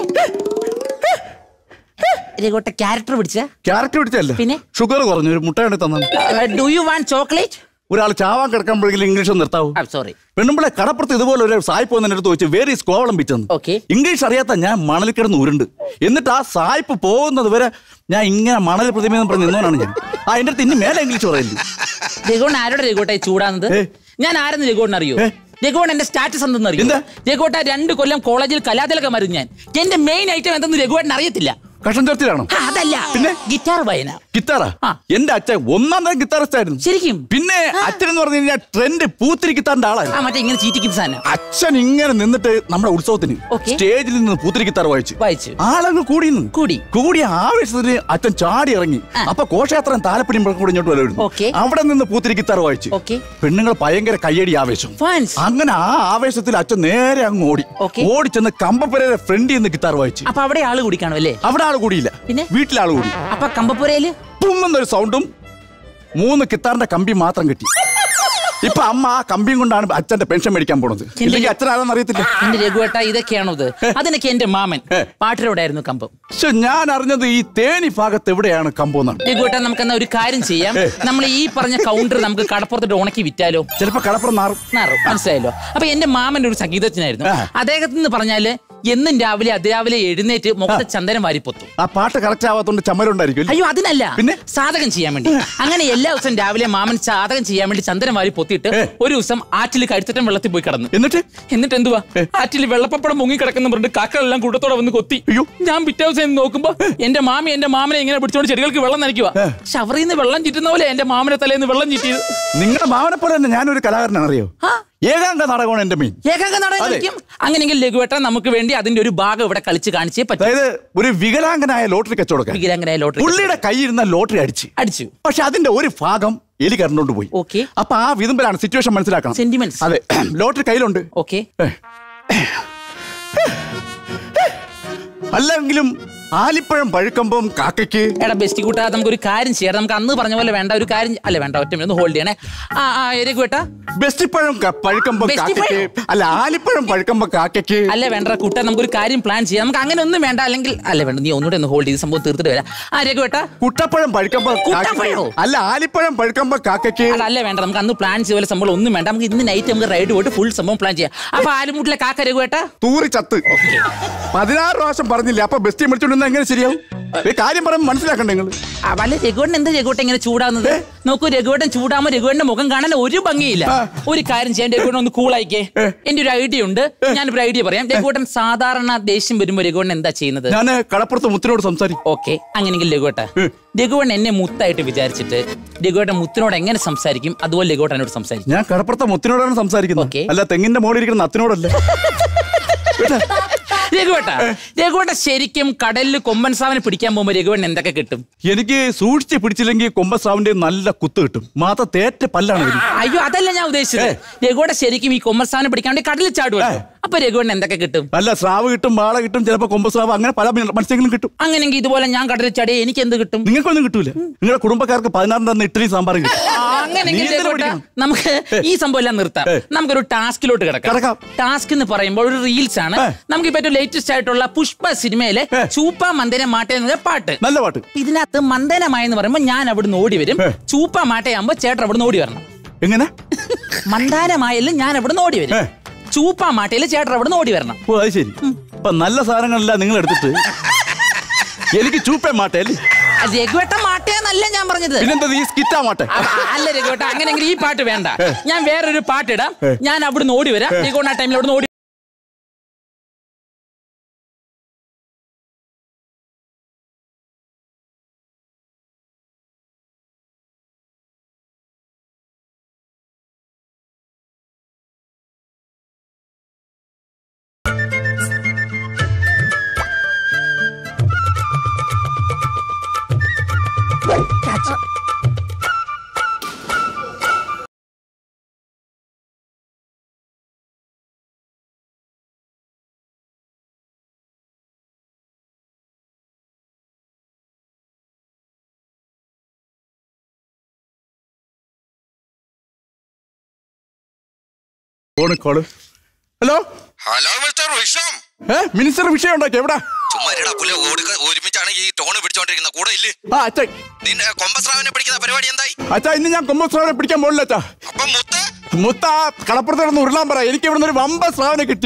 രഘുവേട്ട ക്യാരക്ടർ പിടിച്ച ക്യാരറ്റ് പിടിച്ചല്ലേ പിന്നെ? ഷുഗർ കുറഞ്ഞു ഒരു മുട്ടയാണ് തന്നെ ഡു യു വാണ്ട് ചോക്ലേറ്റ് ഒരാൾ ചാവാൻ കിടക്കുമ്പോഴെങ്കിലും ഇംഗ്ലീഷ് ഒന്ന് നിർത്താവൂ സോറി പെണ്ണുമ്പളെ കടപ്പുറത്ത് ഇതുപോലെ ഒരു സായിപ്പ് വന്നെ അടുത്ത് വെച്ച് വേറെ കോവളം പിറ്റെന്ന് ഓക്കെ ഇംഗ്ലീഷ് അറിയാത്ത ഞാൻ മണലിൽ കിടന്ന് ഉരുണ്ട് എന്നിട്ട് ആ സായിപ്പ് പോകുന്നത് വരെ ഞാൻ ഇങ്ങനെ മണൽ പ്രതിമ പറഞ്ഞ് നിന്നോനാണ് ഞാൻ ആ എന്റെ അടുത്ത് ഇനി മേലെ ഇംഗ്ലീഷ് പറയില്ല രഘുവൺ ആരോടെ രഘുവേട്ട ചൂടാകുന്നത് ഞാൻ ആരെന്ന് രഘുവണ്ണ അറിയോ രഘുവണ്ണ എന്റെ സ്റ്റാറ്റസ് എന്തെന്ന് അറിയോ രഘുവട്ട രണ്ട് കൊല്ലം കോളേജിൽ കലാതിലകമായിരുന്നു ഞാൻ എന്റെ മെയിൻ ഐറ്റം എന്തെന്ന് രഘുവേട്ടൻ അറിയത്തില്ല കഷം ചേർത്തിലാണോ ആ, അതല്ല പിന്നെ ഗിറ്റാർ വായന ഗിത്താറാ എന്റെ അച്ഛൻ ഒന്നാം തരം ഗിത്താറിസ്റ്റ് ആയിരുന്നു ശരിക്കും പിന്നെ അച്ഛൻ എന്ന് പറഞ്ഞു കഴിഞ്ഞാൽ ട്രെൻഡ് പൂത്തിരി ഗിത്താറിന്റെ ആ ആളായിരുന്നു മറ്റേ ഇങ്ങനെ ചീറ്റിക്കുന്ന സാധനം അച്ഛൻ ഇങ്ങനെ നിന്നിട്ട് നമ്മുടെ ഉത്സവത്തിന് Okay. സ്റ്റേജിൽ നിന്ന് പൂത്തിരി ഗിത്താർ വായിച്ചു വായിച്ചു ആളങ്ങ് കൂടി നിന്ന് കൂടി കൂടിയ ആവേശത്തിന് അച്ഛൻ ചാടി ഇറങ്ങി അപ്പൊ ഘോഷയാത്ര താലപ്പൊടിയും കൂടി ഇങ്ങോട്ട് വരുന്നു Okay. അവിടെ നിന്ന് പൂത്തിരി ഗിത്താർ വായിച്ചു Okay. പെണ്ണുങ്ങൾ ഭയങ്കര കയ്യടി ആവേശം ഫാൻസ് അങ്ങനെ ആ ആവേശത്തിൽ അച്ഛൻ നേരെ അങ്ങ് ഓടി Okay. ഓടി ചെന്ന് കമ്പപ്പുരയുടെ ഫ്രണ്ടിൽ നിന്ന് ഗിത്താർ വായിച്ചു അപ്പൊ അവിടെ ആള് കൂടി കാണും അല്ലേ അവിടെ ആൾ കൂടിയില്ല പിന്നെ? വീട്ടിലെ ആൾ കൂടി അപ്പൊ കമ്പപ്പുരയില് പുമ്മെന്നൊരു സൗണ്ടും മൂന്ന് കിത്താറിന്റെ കമ്പി മാത്രം കിട്ടി ഇപ്പൊ അമ്മ ആ കമ്പിയും കൊണ്ടാണ് അച്ഛന്റെ പെൻഷൻ മേടിക്കാൻ പോണത് ഇല്ലെങ്കിൽ അച്ഛൻ ആരാന്ന് അറിയത്തില്ല എന്റെ രഘുവേട്ട ഇതൊക്കെയാണോ ഇത് അതിനൊക്കെ എന്റെ മാമൻ പാട്ടിലൂടായിരുന്നു കമ്പം പക്ഷെ ഞാൻ അറിഞ്ഞത് ഈ തേനി ഭാഗത്ത് എവിടെയാണ് കമ്പോന്നാണ് രഘുവേട്ട നമുക്ക് എന്നാ ഒരു കാര്യം ചെയ്യാം നമ്മൾ ഈ പറഞ്ഞ കൗണ്ടർ നമുക്ക് കടപ്പുറത്തിട്ട് ഉണക്കി വിറ്റാലോ ചിലപ്പോ കടപ്പുറം നാറും നാറും മനസ്സിലായല്ലോ അപ്പൊ എന്റെ മാമൻ ഒരു സംഗീതജ്ഞനായിരുന്നു ആ. അദ്ദേഹത്തിന് എന്ന് പറഞ്ഞാല് എന്നും രാവിലെ അതിരാവിലെ എഴുന്നേറ്റ് മുഖത്ത് ചന്ദനം വാരിപ്പൊത്തും ആ പാട്ട് കറക്റ്റ് ആവാത്തോണ്ട് ചമ്മലുണ്ടായിരിക്കും അയ്യോ അതിനല്ല പിന്നെ? സാധകം ചെയ്യാൻ വേണ്ടി അങ്ങനെ എല്ലാ ദിവസവും രാവിലെ മാമൻ സാധകം ചെയ്യാൻ വേണ്ടി ചന്ദനം വാരി പൊത്തിയിട്ട് ഒരു ദിവസം ആറ്റിൽ കഴുത്തറ്റം വെള്ളത്തിൽ പോയി കിടന്നു എന്നിട്ട് എന്നിട്ട് എന്തുവാ ആറ്റിൽ വെള്ളപ്പപ്പടം മുങ്ങി കിടക്കുന്ന പറഞ്ഞിട്ട് കാക്കകളെല്ലാം കൂട്ടത്തോടെ വന്ന് കൊത്തി അയ്യോ. ഞാൻ പിറ്റേ ദിവസം ചെന്ന് നോക്കുമ്പോ എന്റെ മാമി എന്റെ മാമനെ ഇങ്ങനെ പിടിച്ചോണ്ട് ചെടികൾക്ക് വെള്ളം നനയ്ക്കുക ഷവറിൽ നിന്ന് വെള്ളം ചീറ്റുന്ന പോലെ എന്റെ മാമനെ തലേന്ന് വെള്ളം ചീറ്റിയത് നിങ്ങളുടെ മാവനെ പോലെ തന്നെ ഞാനൊരു കലാകാരനാണ് അറിയോ ഏകാംഗ നാടകമാണ് എന്റെ മെയിൻ ഏകാംഗ നാടകം അതെ. കളിക്കും അങ്ങനെയെങ്കിൽ ലഘുവേട്ട നമുക്ക് വേണ്ടി അതിന്റെ ഒരു ഭാഗം ഇവിടെ കളിച്ച് കാണിച്ചേ പറ്റും അതായത് ഒരു വികലാംഗനായ ലോട്ടറി കച്ചവടക്കാരൻ വികലാംഗനായ ലോട്ടറി പുള്ളിയുടെ കയ്യിരുന്ന ലോട്ടറി അടിച്ച് അടിച്ചു പക്ഷെ അതിന്റെ ഒരു ഭാഗം എലി കറണ്ടോണ്ട് പോയി ഓക്കെ അപ്പൊ ആ വിതുമ്പലാണ് സിറ്റുവേഷൻ മനസ്സിലാക്കണം സെന്റിമെന്റ്സ് അതെ ലോട്ടറി കയ്യിലുണ്ട് ഓക്കെ അല്ലെങ്കിലും ആലിപ്പഴം പഴുക്കുമ്പം കാക്കയ്ക്ക് എടാ ബെസ്റ്റ് കൂട്ടാ നമുക്ക് ഒരു കാര്യം ചെയ്യാം നമുക്ക് അന്ന് പറഞ്ഞ പോലെ വേണ്ട ഒരു കാര്യം അല്ല വേണ്ട ഒറ്റ minute ഒന്ന് ഹോൾഡ് ചെയ്യണേ ആ ആ രഘുവേട്ടാ ബെസ്റ്റ് പഴം ക- പഴുക്കുമ്പം ബെസ്റ്റ് കാക്കയ്ക്ക് അല്ല ആലിപ്പഴം പഴുക്കുമ്പം കാക്കയ്ക്ക് അല്ല വേണ്ട കൂട്ടാ നമുക്കൊരു കാര്യം പ്ലാൻ ചെയ്യാം നമുക്ക് അങ്ങനെ ഒന്നും വേണ്ട അല്ലെങ്കിൽ അല്ല വേണ്ട നീ ഒന്നുകൂടെ ഒന്ന് ഹോൾഡ് ചെയ്ത് സംഭവം തീർത്തിട്ട് വരാം ആ രഘുവേട്ടാ കുട്ടപ്പഴം പഴുക്കുമ്പോ കുട്ടപ്പഴമോ? അല്ല ആലിപ്പഴം പഴുക്കുമ്പോ കാക്കയ്ക്ക് അല്ല അല്ല വേണ്ട നമുക്ക് അന്ന് പ്ലാൻ ചെയ്ത പോലെ സംഭവം ഒന്നും വേണ്ട നമുക്ക് ഇന്ന് നൈറ്റ് നമുക്ക് റൈഡ് പോയിട്ട് ഫുൾ സംഭവം പ്ലാൻ ചെയ്യാം അപ്പൊ ആലുമുട്ടിലെ കാക്ക രഘുവേട്ടാ തൂറി ചത്ത് പതിനാറ് പ്രാവശ്യം പറഞ്ഞില്ല അപ്പൊ ബെസ്റ്റ് മേടിച്ചോണ്ടിരുന്ന എങ്ങനെ ശരിയാവും ഈ കാര്യം പറയുമ്പോൾ മനസ്സിലാക്കണ്ടേ നിങ്ങൾ ആ, വല്ല രഘുവേട്ടൻ എന്താ രഘുവേട്ടൻ ഇങ്ങനെ ചൂടാവുന്നത് നോക്കൂ രഘുവേട്ടൻ ചൂടാകുമ്പോ രഘുവേട്ടന്റെ മുഖം കാണാൻ ഒരു ഭംഗിയില്ല ഒരു കാര്യം ചെയ്യാൻ രഘുവേട്ടൻ ഒന്ന് കൂളായിക്കേ എന്റെ ഒരു ഐഡിയ ഉണ്ട് ഞാനൊരു ഐഡിയ പറയാം രഘുവേട്ടൻ സാധാരണ ദേഷ്യം വരുമ്പോ രഘുവേട്ടൻ എന്താ ചെയ്യുന്നത് ഞാൻ കടപ്പുറത്ത് മുത്തിനോട് സംസാരിക്കും ഓക്കെ അങ്ങനെയെങ്കിൽ രഘുവേട്ട രഘുവേട്ടൻ എന്നെ മുത്തായിട്ട് വിചാരിച്ചിട്ട് രഘുവേട്ടൻ മുത്തിനോട് എങ്ങനെ സംസാരിക്കും അതുപോലെ രഘുവേട്ടൻ എന്നോട് സംസാരിക്കും ഞാൻ കടപ്പുറത്തെ മുത്തിനോടാണ് സംസാരിക്കുന്നത് Okay. അല്ല തെങ്ങിന്റെ മോളിൽ ഇരിക്കുന്ന നത്തിനോടല്ല രഘുവേട്ട രഘുവേട്ട ശരിക്കും കടലിൽ കൊമ്പൻ സാവനെ പിടിക്കാൻ പോകുമ്പോ രഘുവേട്ടൻ എന്തൊക്കെ കിട്ടും എനിക്ക് സൂക്ഷിച്ച് പിടിച്ചില്ലെങ്കിൽ കൊമ്പസ്രാവിന്റെ നല്ല കുത്ത് കിട്ടും മാത്രം തേറ്റ പല്ലാണ് ഇതിന്. അയ്യോ അതല്ല ഞാൻ ഉദ്ദേശിച്ചത് രഘുവേട്ട ശരിക്കും ഈ കൊമ്പൻ സാവനെ പിടിക്കാൻ വേണ്ടി കടലിൽ ചാടുവല്ലോ അപ്പൊ രഘുവേട്ടൻ എന്തൊക്കെ കിട്ടും നല്ല സ്രാവ് കിട്ടും വാള കിട്ടും ചിലപ്പോ കൊമ്പസ്രാവ് അങ്ങനെ പല മീൻ- മത്സ്യങ്ങളും കിട്ടും അങ്ങനെങ്കിൽ ഇതുപോലെ ഞാൻ കടലിൽ ചാടിയ എനിക്ക് എന്ത് കിട്ടും നിങ്ങൾക്കൊന്നും കിട്ടൂല നിങ്ങളുടെ കുടുംബക്കാർക്ക് പതിനാറിന് തന്ന ഇഡ്ഡലി സാമ്പാറും കിട്ടും ആ, അങ്ങനെയെങ്കിൽ നീ എന്തിനാ രഘുവേട്ട, പഠിക്കണം? നമുക്ക് ഈ സംഭവം എല്ലാം നിർത്താം നമുക്കൊരു ടാസ്കിലോട്ട് കിടക്കാം കിടക്കാം. ടാസ്ക് എന്ന് പറയുമ്പോൾ ഒരു റീൽസ് ആണ് നമുക്ക് ഇപ്പൊ ഏറ്റവും ലേറ്റസ്റ്റ് ആയിട്ടുള്ള പുഷ്പ സിനിമയിലെ ചൂപ്പ മന്ദന മാട്ട എന്ന പാട്ട് നല്ല പാട്ട് ഇതിനകത്ത് മന്ദനമായ എന്ന് പറയുമ്പോൾ ഞാൻ അവിടുന്ന് ഓടി വരും ചൂപ്പ മാട്ടയാകുമ്പോ ചേട്ടൻ അവിടുന്ന് ഓടി വരണം എങ്ങനെ മന്ദാരമായാലും ഞാൻ അവിടുന്ന് ഓടി വരും ചൂപ്പ മാട്ടയിൽ ചേട്ടൻ അവിടുന്ന് ഓടി വരണം ഓ അത് ശരി അപ്പൊ നല്ല സാധനങ്ങളെല്ലാം നിങ്ങൾ എടുത്തിട്ട് എനിക്ക് ചൂപ്പേ മാട്ടേ അല്ലേ ആ, രഘുവേട്ട മാട്ടയെന്നല്ല ഞാൻ പറഞ്ഞത് പിന്നെന്താ ഈ സ്കിറ്റാ മാട്ടെ അ- അല്ല രഘുവേട്ട അങ്ങനെയെങ്കിൽ ഈ പാട്ട് വേണ്ട ഞാൻ വേറൊരു പാട്ടിടാം ഞാൻ അവിടുന്ന് ഓടി വരാം രഘുവേട്ട ആ ടൈമിൽ അവിടുന്ന് ഓടി phone call hello hello mister വിഷം ഏ മിനിസ്റ്റർ വിഷയം ഉണ്ടാക്കി എവിടാ ചുമ്മാരിടാ പുല ഓടുക ഒരുമിച്ചാണ് ഈ ടോണ് പിടിച്ചോണ്ടിരിക്കുന്നത് കൂടെ ഇല്ലേ ആ അച്ഛാ നിന്നെ കൊമ്പസ്രാവിനെ പിടിക്കുന്ന പരിപാടി എന്തായി അച്ഛാ ഇന്ന് ഞാൻ കൊമ്പസ്രാവിനെ പിടിക്കാൻ പോകില്ല അച്ഛാ അപ്പം മുത്ത് മുത്ത കടപ്പുറത്ത് കിടന്ന് ഉരുളാൻ പറ എനിക്ക് ഇവിടുന്ന് ഒരു വമ്പ സ്രാവിനെ കിട്ടി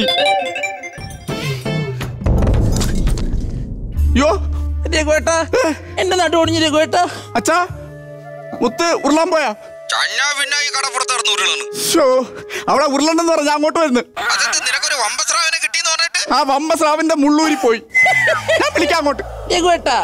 യോ രഘുവേട്ട എന്റെ നടു ഒടിഞ്ഞു രഘുവേട്ട അച്ഛാ മുത്ത് ഉരുളാൻ പോയാ ചന്ന പിന്നെ ഈ കടപ്പുറത്ത് നടന്ന് ഉരുളാണ് ഷോ അവിടെ ഉരുളണ്ടെന്ന് പറഞ്ഞ അങ്ങോട്ട് വരുന്നു അതെന്ത് നിനക്കൊരു വമ്പസ്രാവിനെ കിട്ടിയെന്ന് പറഞ്ഞിട്ട് ആ വമ്പ സ്രാവിന്റെ മുള്ളൂരി പോയി ഞാൻ വിളിക്കാം അങ്ങോട്ട് രഘുവേട്ടാ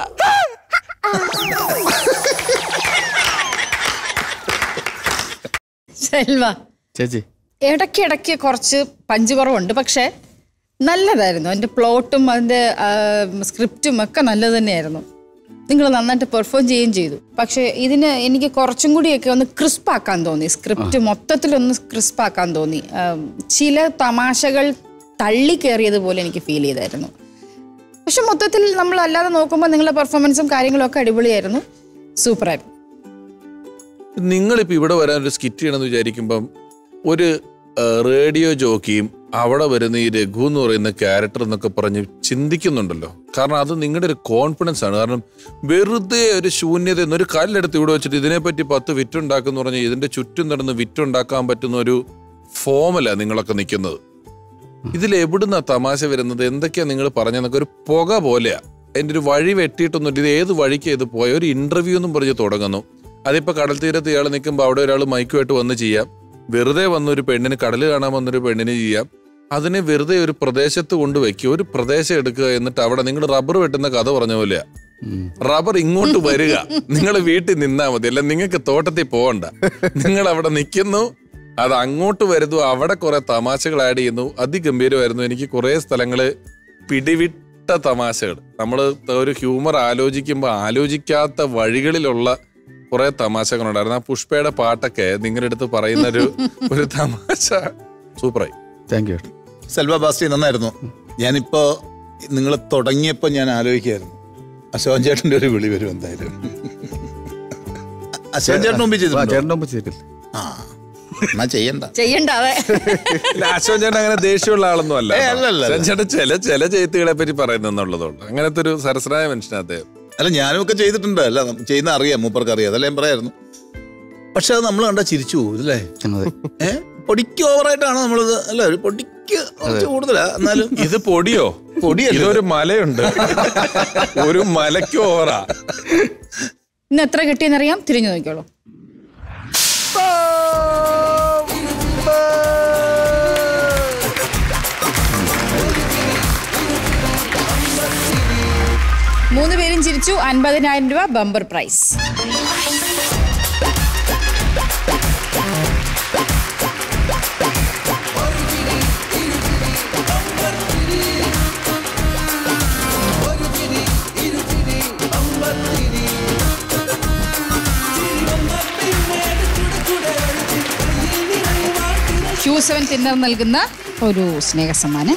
സെൽവ ചേച്ചി ഇടയ്ക്കിടയ്ക്ക് കുറച്ച് പഞ്ച് കുറവുണ്ട് പക്ഷേ നല്ലതായിരുന്നു അതിൻ്റെ പ്ലോട്ടും അതിൻ്റെ സ്ക്രിപ്റ്റും ഒക്കെ നല്ലത് തന്നെയായിരുന്നു നിങ്ങൾ നന്നായിട്ട് പെർഫോം ചെയ്യുകയും ചെയ്തു പക്ഷേ ഇതിന് എനിക്ക് കുറച്ചും കൂടിയൊക്കെ ഒന്ന് ക്രിസ്പ് ആക്കാൻ തോന്നി സ്ക്രിപ്റ്റ് മൊത്തത്തിലൊന്ന് ക്രിസ്പ് ആക്കാൻ തോന്നി ആ, ചില തമാശകൾ തള്ളിക്കേറിയതുപോലെ എനിക്ക് ഫീൽ ചെയ്തായിരുന്നു പക്ഷെ മൊത്തത്തിൽ നമ്മൾ അല്ലാതെ നോക്കുമ്പോൾ നിങ്ങളുടെ പെർഫോമൻസും കാര്യങ്ങളും ഒക്കെ അടിപൊളിയായിരുന്നു സൂപ്പറായിരുന്നു നിങ്ങളിപ്പോൾ ഇവിടെ വരാൻ ഒരു സ്കിറ്റ് ചെയ്യണമെന്ന് വിചാരിക്കുമ്പം ഒരു ആ, റേഡിയോ ജോക്കിയും അവിടെ വരുന്ന ഈ രഘു എന്ന് പറയുന്ന ക്യാരക്ടർ എന്നൊക്കെ പറഞ്ഞ് ചിന്തിക്കുന്നുണ്ടല്ലോ കാരണം അത് നിങ്ങളുടെ ഒരു കോൺഫിഡൻസ് ആണ് കാരണം വെറുതെ ഒരു ശൂന്യത എന്നൊരു കല്ലെടുത്ത് ഇവിടെ വെച്ചിട്ട് ഇതിനെപ്പറ്റി പത്ത് വിറ്റുണ്ടാക്കുന്ന പറഞ്ഞാൽ ഇതിന്റെ ചുറ്റും നടന്ന് വിറ്റുണ്ടാക്കാൻ പറ്റുന്ന ഒരു ഫോമല്ല നിങ്ങളൊക്കെ നിൽക്കുന്നത് ഇതിൽ എവിടുന്ന തമാശ വരുന്നത് എന്തൊക്കെയാ നിങ്ങൾ പറഞ്ഞെന്നൊക്കെ ഒരു പുക പോലെയാ അതിന്റെ ഒരു വഴി വെട്ടിയിട്ടൊന്നും ഇത് ഏത് വഴിക്ക് ഇത് പോയ ഒരു ഇന്റർവ്യൂ എന്നും പറഞ്ഞ് തുടങ്ങുന്നു അതിപ്പോ കടൽ തീരത്ത് ഇയാൾ നിൽക്കുമ്പോൾ അവിടെ ഒരാൾ മൈക്കുമായിട്ട് വന്ന് ചെയ്യാം വെറുതെ വന്ന ഒരു പെണ്ണിന് കടൽ കാണാൻ വന്നൊരു പെണ്ണിന് ചെയ്യാം അതിനെ വെറുതെ ഒരു പ്രദേശത്ത് കൊണ്ട് വെക്കുക ഒരു പ്രദേശം എടുക്കുക എന്നിട്ട് അവിടെ നിങ്ങൾ റബ്ബർ വെട്ടുന്ന കഥ പറഞ്ഞ പോലെയാ റബ്ബർ ഇങ്ങോട്ട് വരിക നിങ്ങൾ വീട്ടിൽ നിന്നാ മതി അല്ല നിങ്ങൾക്ക് തോട്ടത്തിൽ പോകണ്ട നിങ്ങൾ അവിടെ നിൽക്കുന്നു അത് അങ്ങോട്ട് വരുന്നു അവിടെ കുറെ തമാശകൾ ആഡ് ചെയ്യുന്നു അതിഗംഭീരമായിരുന്നു എനിക്ക് കുറെ സ്ഥലങ്ങള് പിടിവിട്ട തമാശകൾ നമ്മൾ ഒരു ഹ്യൂമർ ആലോചിക്കുമ്പോൾ ആലോചിക്കാത്ത വഴികളിലുള്ള കുറെ തമാശകളുണ്ടായിരുന്നു ആ പുഷ്പയുടെ പാട്ടൊക്കെ നിങ്ങളുടെ അടുത്ത് പറയുന്ന ഒരു ഒരു തമാശ സൂപ്പറായി താങ്ക് യു സെൽവ ബാസ്റ്റി നന്നായിരുന്നു ഞാനിപ്പോ നിങ്ങൾ തുടങ്ങിയപ്പോൾ ഞാൻ ആലോചിക്കായിരുന്നു അശോകൻ ചേട്ടന്റെ ഒരു വിളി വരും എന്തായാലും അശോകൻ ചേട്ടൻ മുമ്പ് ചെയ്തിട്ടുണ്ടോ ചേട്ടൻ്റെ മുമ്പ് ചെയ്തിട്ടില്ല ആ എന്നാ ചെയ്യണ്ട ചെയ്യണ്ട അതെ അശോകൻ ചേട്ടൻ അങ്ങനെ ദേഷ്യമുള്ള ആളൊന്നും അല്ല ഏ, അല്ല, അല്ല, അശോകൻ ചേട്ടൻ ചില ചില ചെയ്ത്തുകളെ പറ്റി പറയുന്നുള്ളതുകൊണ്ട് അങ്ങനത്തെ ഒരു സരസനായ മനുഷ്യനാ അദ്ദേഹം അല്ല ഞാനും ഒക്കെ ചെയ്തിട്ടുണ്ട് അല്ല നം- ചെയ്യുന്ന അറിയാം മൂപ്പർക്ക് അറിയാം അതല്ല ഞാൻ പറയായിരുന്നു പക്ഷെ അത് നമ്മൾ കണ്ടാ ചിരിച്ചു പോകും അല്ലേ ഏ പൊടിക്ക് ഓവറായിട്ടാണ് നമ്മളിത് അല്ല ഒരു പൊടിക്ക് കുറച്ച് കൂടുതലാ എന്നാലും ഇത് പൊടിയോ പൊടിയല്ല ഇതൊരു മലയുണ്ട് ഒരു മലയ്ക്ക് ഓവറാ ഇന്ന് എത്ര കിട്ടിയെന്നറിയാം തിരിഞ്ഞു നോക്കിയോളൂ മൂന്ന് പേരും ചിരിച്ചു അൻപതിനായിരം രൂപ bumper prize Q seven thinner നൽകുന്ന ഒരു സ്നേഹ സമ്മാനം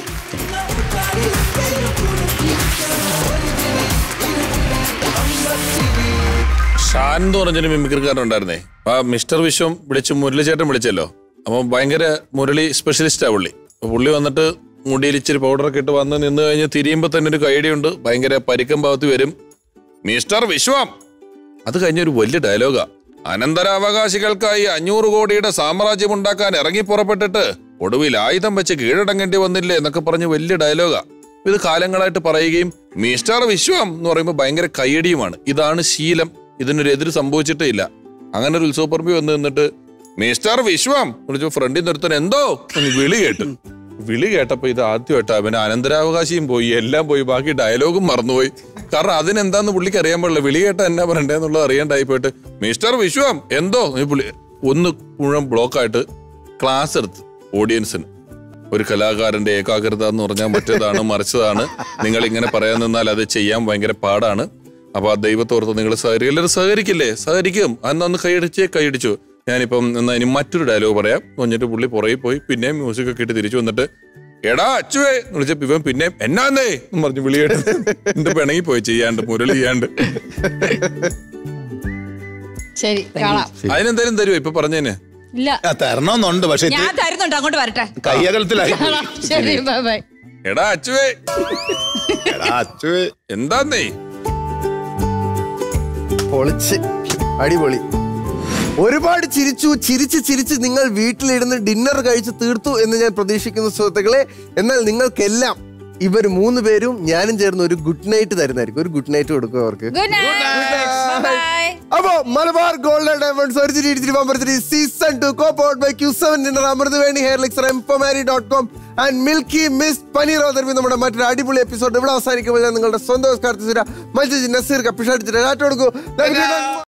ഷാൻ എന്ന് പറഞ്ഞൊരു മിമിക്രിക്കാരൻ ഉണ്ടായിരുന്നേ ആ മിസ്റ്റർ വിശ്വം വിളിച്ച് മുരളിച്ചേട്ടൻ വിളിച്ചല്ലോ അപ്പൊ ഭയങ്കര മുരളി സ്പെഷ്യലിസ്റ്റാ പുള്ളി അപ്പൊ പുള്ളി വന്നിട്ട് മുടിയിൽ ഇച്ചിരി പൗഡറൊക്കെ ഇട്ട് വന്ന് നിന്ന് കഴിഞ്ഞ് തിരിയുമ്പോ തന്നെ ഒരു കൈഡിയുണ്ട് ഭയങ്കര പരിക്കം ഭാഗത്ത് വരും മിസ്റ്റർ വിശ്വം അത് കഴിഞ്ഞ ഒരു വലിയ ഡയലോഗാ അനന്തരാവകാശികൾക്കായി അഞ്ഞൂറ് കോടിയുടെ സാമ്രാജ്യം ഉണ്ടാക്കാൻ ഇറങ്ങി പുറപ്പെട്ടിട്ട് ഒടുവിൽ ആയുധം വെച്ച് കീഴടങ്ങേണ്ടി വന്നില്ലേ എന്നൊക്കെ പറഞ്ഞ് വലിയ ഡയലോഗാ ഇത് കാലങ്ങളായിട്ട് പറയുകയും മിസ്റ്റർ വിശ്വം എന്ന് പറയുമ്പോൾ ഭയങ്കര കൈയടിയുമാണ് ഇതാണ് ശീലം ഇതിനൊരു എതിര് സംഭവിച്ചിട്ടേ ഇല്ല അങ്ങനെ ഒരു ഉത്സവപ്പറമ്പി വന്ന് നിന്നിട്ട് മിസ്റ്റർ വിശ്വം വിളിച്ചു ഫ്രണ്ടിൽ നിർത്തൻ എന്തോ എന്ന് വിളി കേട്ടു വിളി കേട്ടപ്പോ ഇത് ആദ്യമായിട്ട് അവന് അനന്തരാവകാശിയും പോയി എല്ലാം പോയി ബാക്കി ഡയലോഗും മറന്നുപോയി കാരണം അതിനെന്താന്ന് പുള്ളിക്ക് അറിയാൻ പാടില്ല വിളി കേട്ട എന്നാ പറയണ്ടേന്നുള്ളത് അറിയാണ്ടായി പോയിട്ട് മിസ്റ്റർ വിശ്വം എന്തോ ഈ പുള്ളി ഒന്ന് മുഴുവൻ ബ്ലോക്കായിട്ട് ക്ലാസ് എടുത്ത് ഓഡിയൻസിന് ഒരു കലാകാരന്റെ ഏകാഗ്രത എന്ന് പറഞ്ഞാൽ മറ്റേതാണ് മറിച്ചതാണ് നിങ്ങൾ ഇങ്ങനെ പറയാൻ നിന്നാൽ അത് ചെയ്യാൻ ഭയങ്കര പാടാണ് അപ്പൊ ആ ദൈവത്തോർത്ത് നിങ്ങൾ സഹകരിക്കും എല്ലാവരും സഹകരിക്കില്ലേ സഹകരിക്കും അന്ന് അന്ന് കൈയടിച്ചേ കൈയടിച്ചു ഞാനിപ്പം എന്നാ ഇനി മറ്റൊരു ഡയലോഗ് പറയാം എന്നിട്ട് പുള്ളി പുറകെ പോയി പിന്നെയും മ്യൂസിക് ഒക്കെ ഇട്ട് തിരിച്ചു വന്നിട്ട് എടാ അച്ചുവേ എന്ന് വിളിച്ചപ്പോ ഇവൻ പിന്നെയും എന്നാന്നേ എന്ന് പറഞ്ഞു വിളിയിട്ട് എന്റെ പിണങ്ങി പോയി ചെയ്യാണ്ട് മുരളി ചെയ്യാണ്ട് ശരി കാണാം അതിനെന്തായാലും തരുമോ ഇപ്പൊ പറഞ്ഞേനെ ഇല്ല ആ, തരണമെന്നുണ്ട് പക്ഷെ ഞാൻ തരുന്നുണ്ട് അങ്ങോട്ട് വരട്ടെ കൈയകലത്തിലായി കാണാം ശരി ബൈ ബൈ എടാ അച്ചുവേ എടാ, അച്ചുവേ. എന്താന്നേ പൊളിച്ച് അടിപൊളി ഒരുപാട് ചിരിച്ചു ചിരിച്ച് ചിരിച്ച് നിങ്ങൾ വീട്ടിലിരുന്ന് ഡിന്നർ കഴിച്ച് തീർത്തു എന്ന് ഞാൻ പ്രതീക്ഷിക്കുന്ന സുഹൃത്തുക്കളെ എന്നാൽ നിങ്ങൾക്കെല്ലാം ഇവർ മൂന്ന് പേരും ഞാനും ചേർന്ന് ഒരു ഗുഡ് നൈറ്റ് തരുന്നതായിരിക്കും ഒരു ഗുഡ് നൈറ്റ് കൊടുക്കും അവർക്ക് ഗുഡ് നൈറ്റ് ബൈ അപ്പോ മലബാർ ഗോൾഡ് ആൻഡ് ഡയമണ്ട്സ് ഒരു ചിരി ഇടിച്ചിരി പമ്പരത്തിരി season two co powered by Q seven thinner Amruthaveni hair elixir എംപമാരി dot com and milky mist paneer അവതരിപ്പി നമ്മുടെ മറ്റൊരു അടിപൊളി എപ്പിസോഡ് ഇവിടെ അവസാനിക്കുമ്പോൾ ഞാൻ നിങ്ങളുടെ സ്വന്തം കാർത്തിസുര മത്സ്യ നസീർ കപ്പിഷടിച്ചിട്ട് കൊടുക്കൂ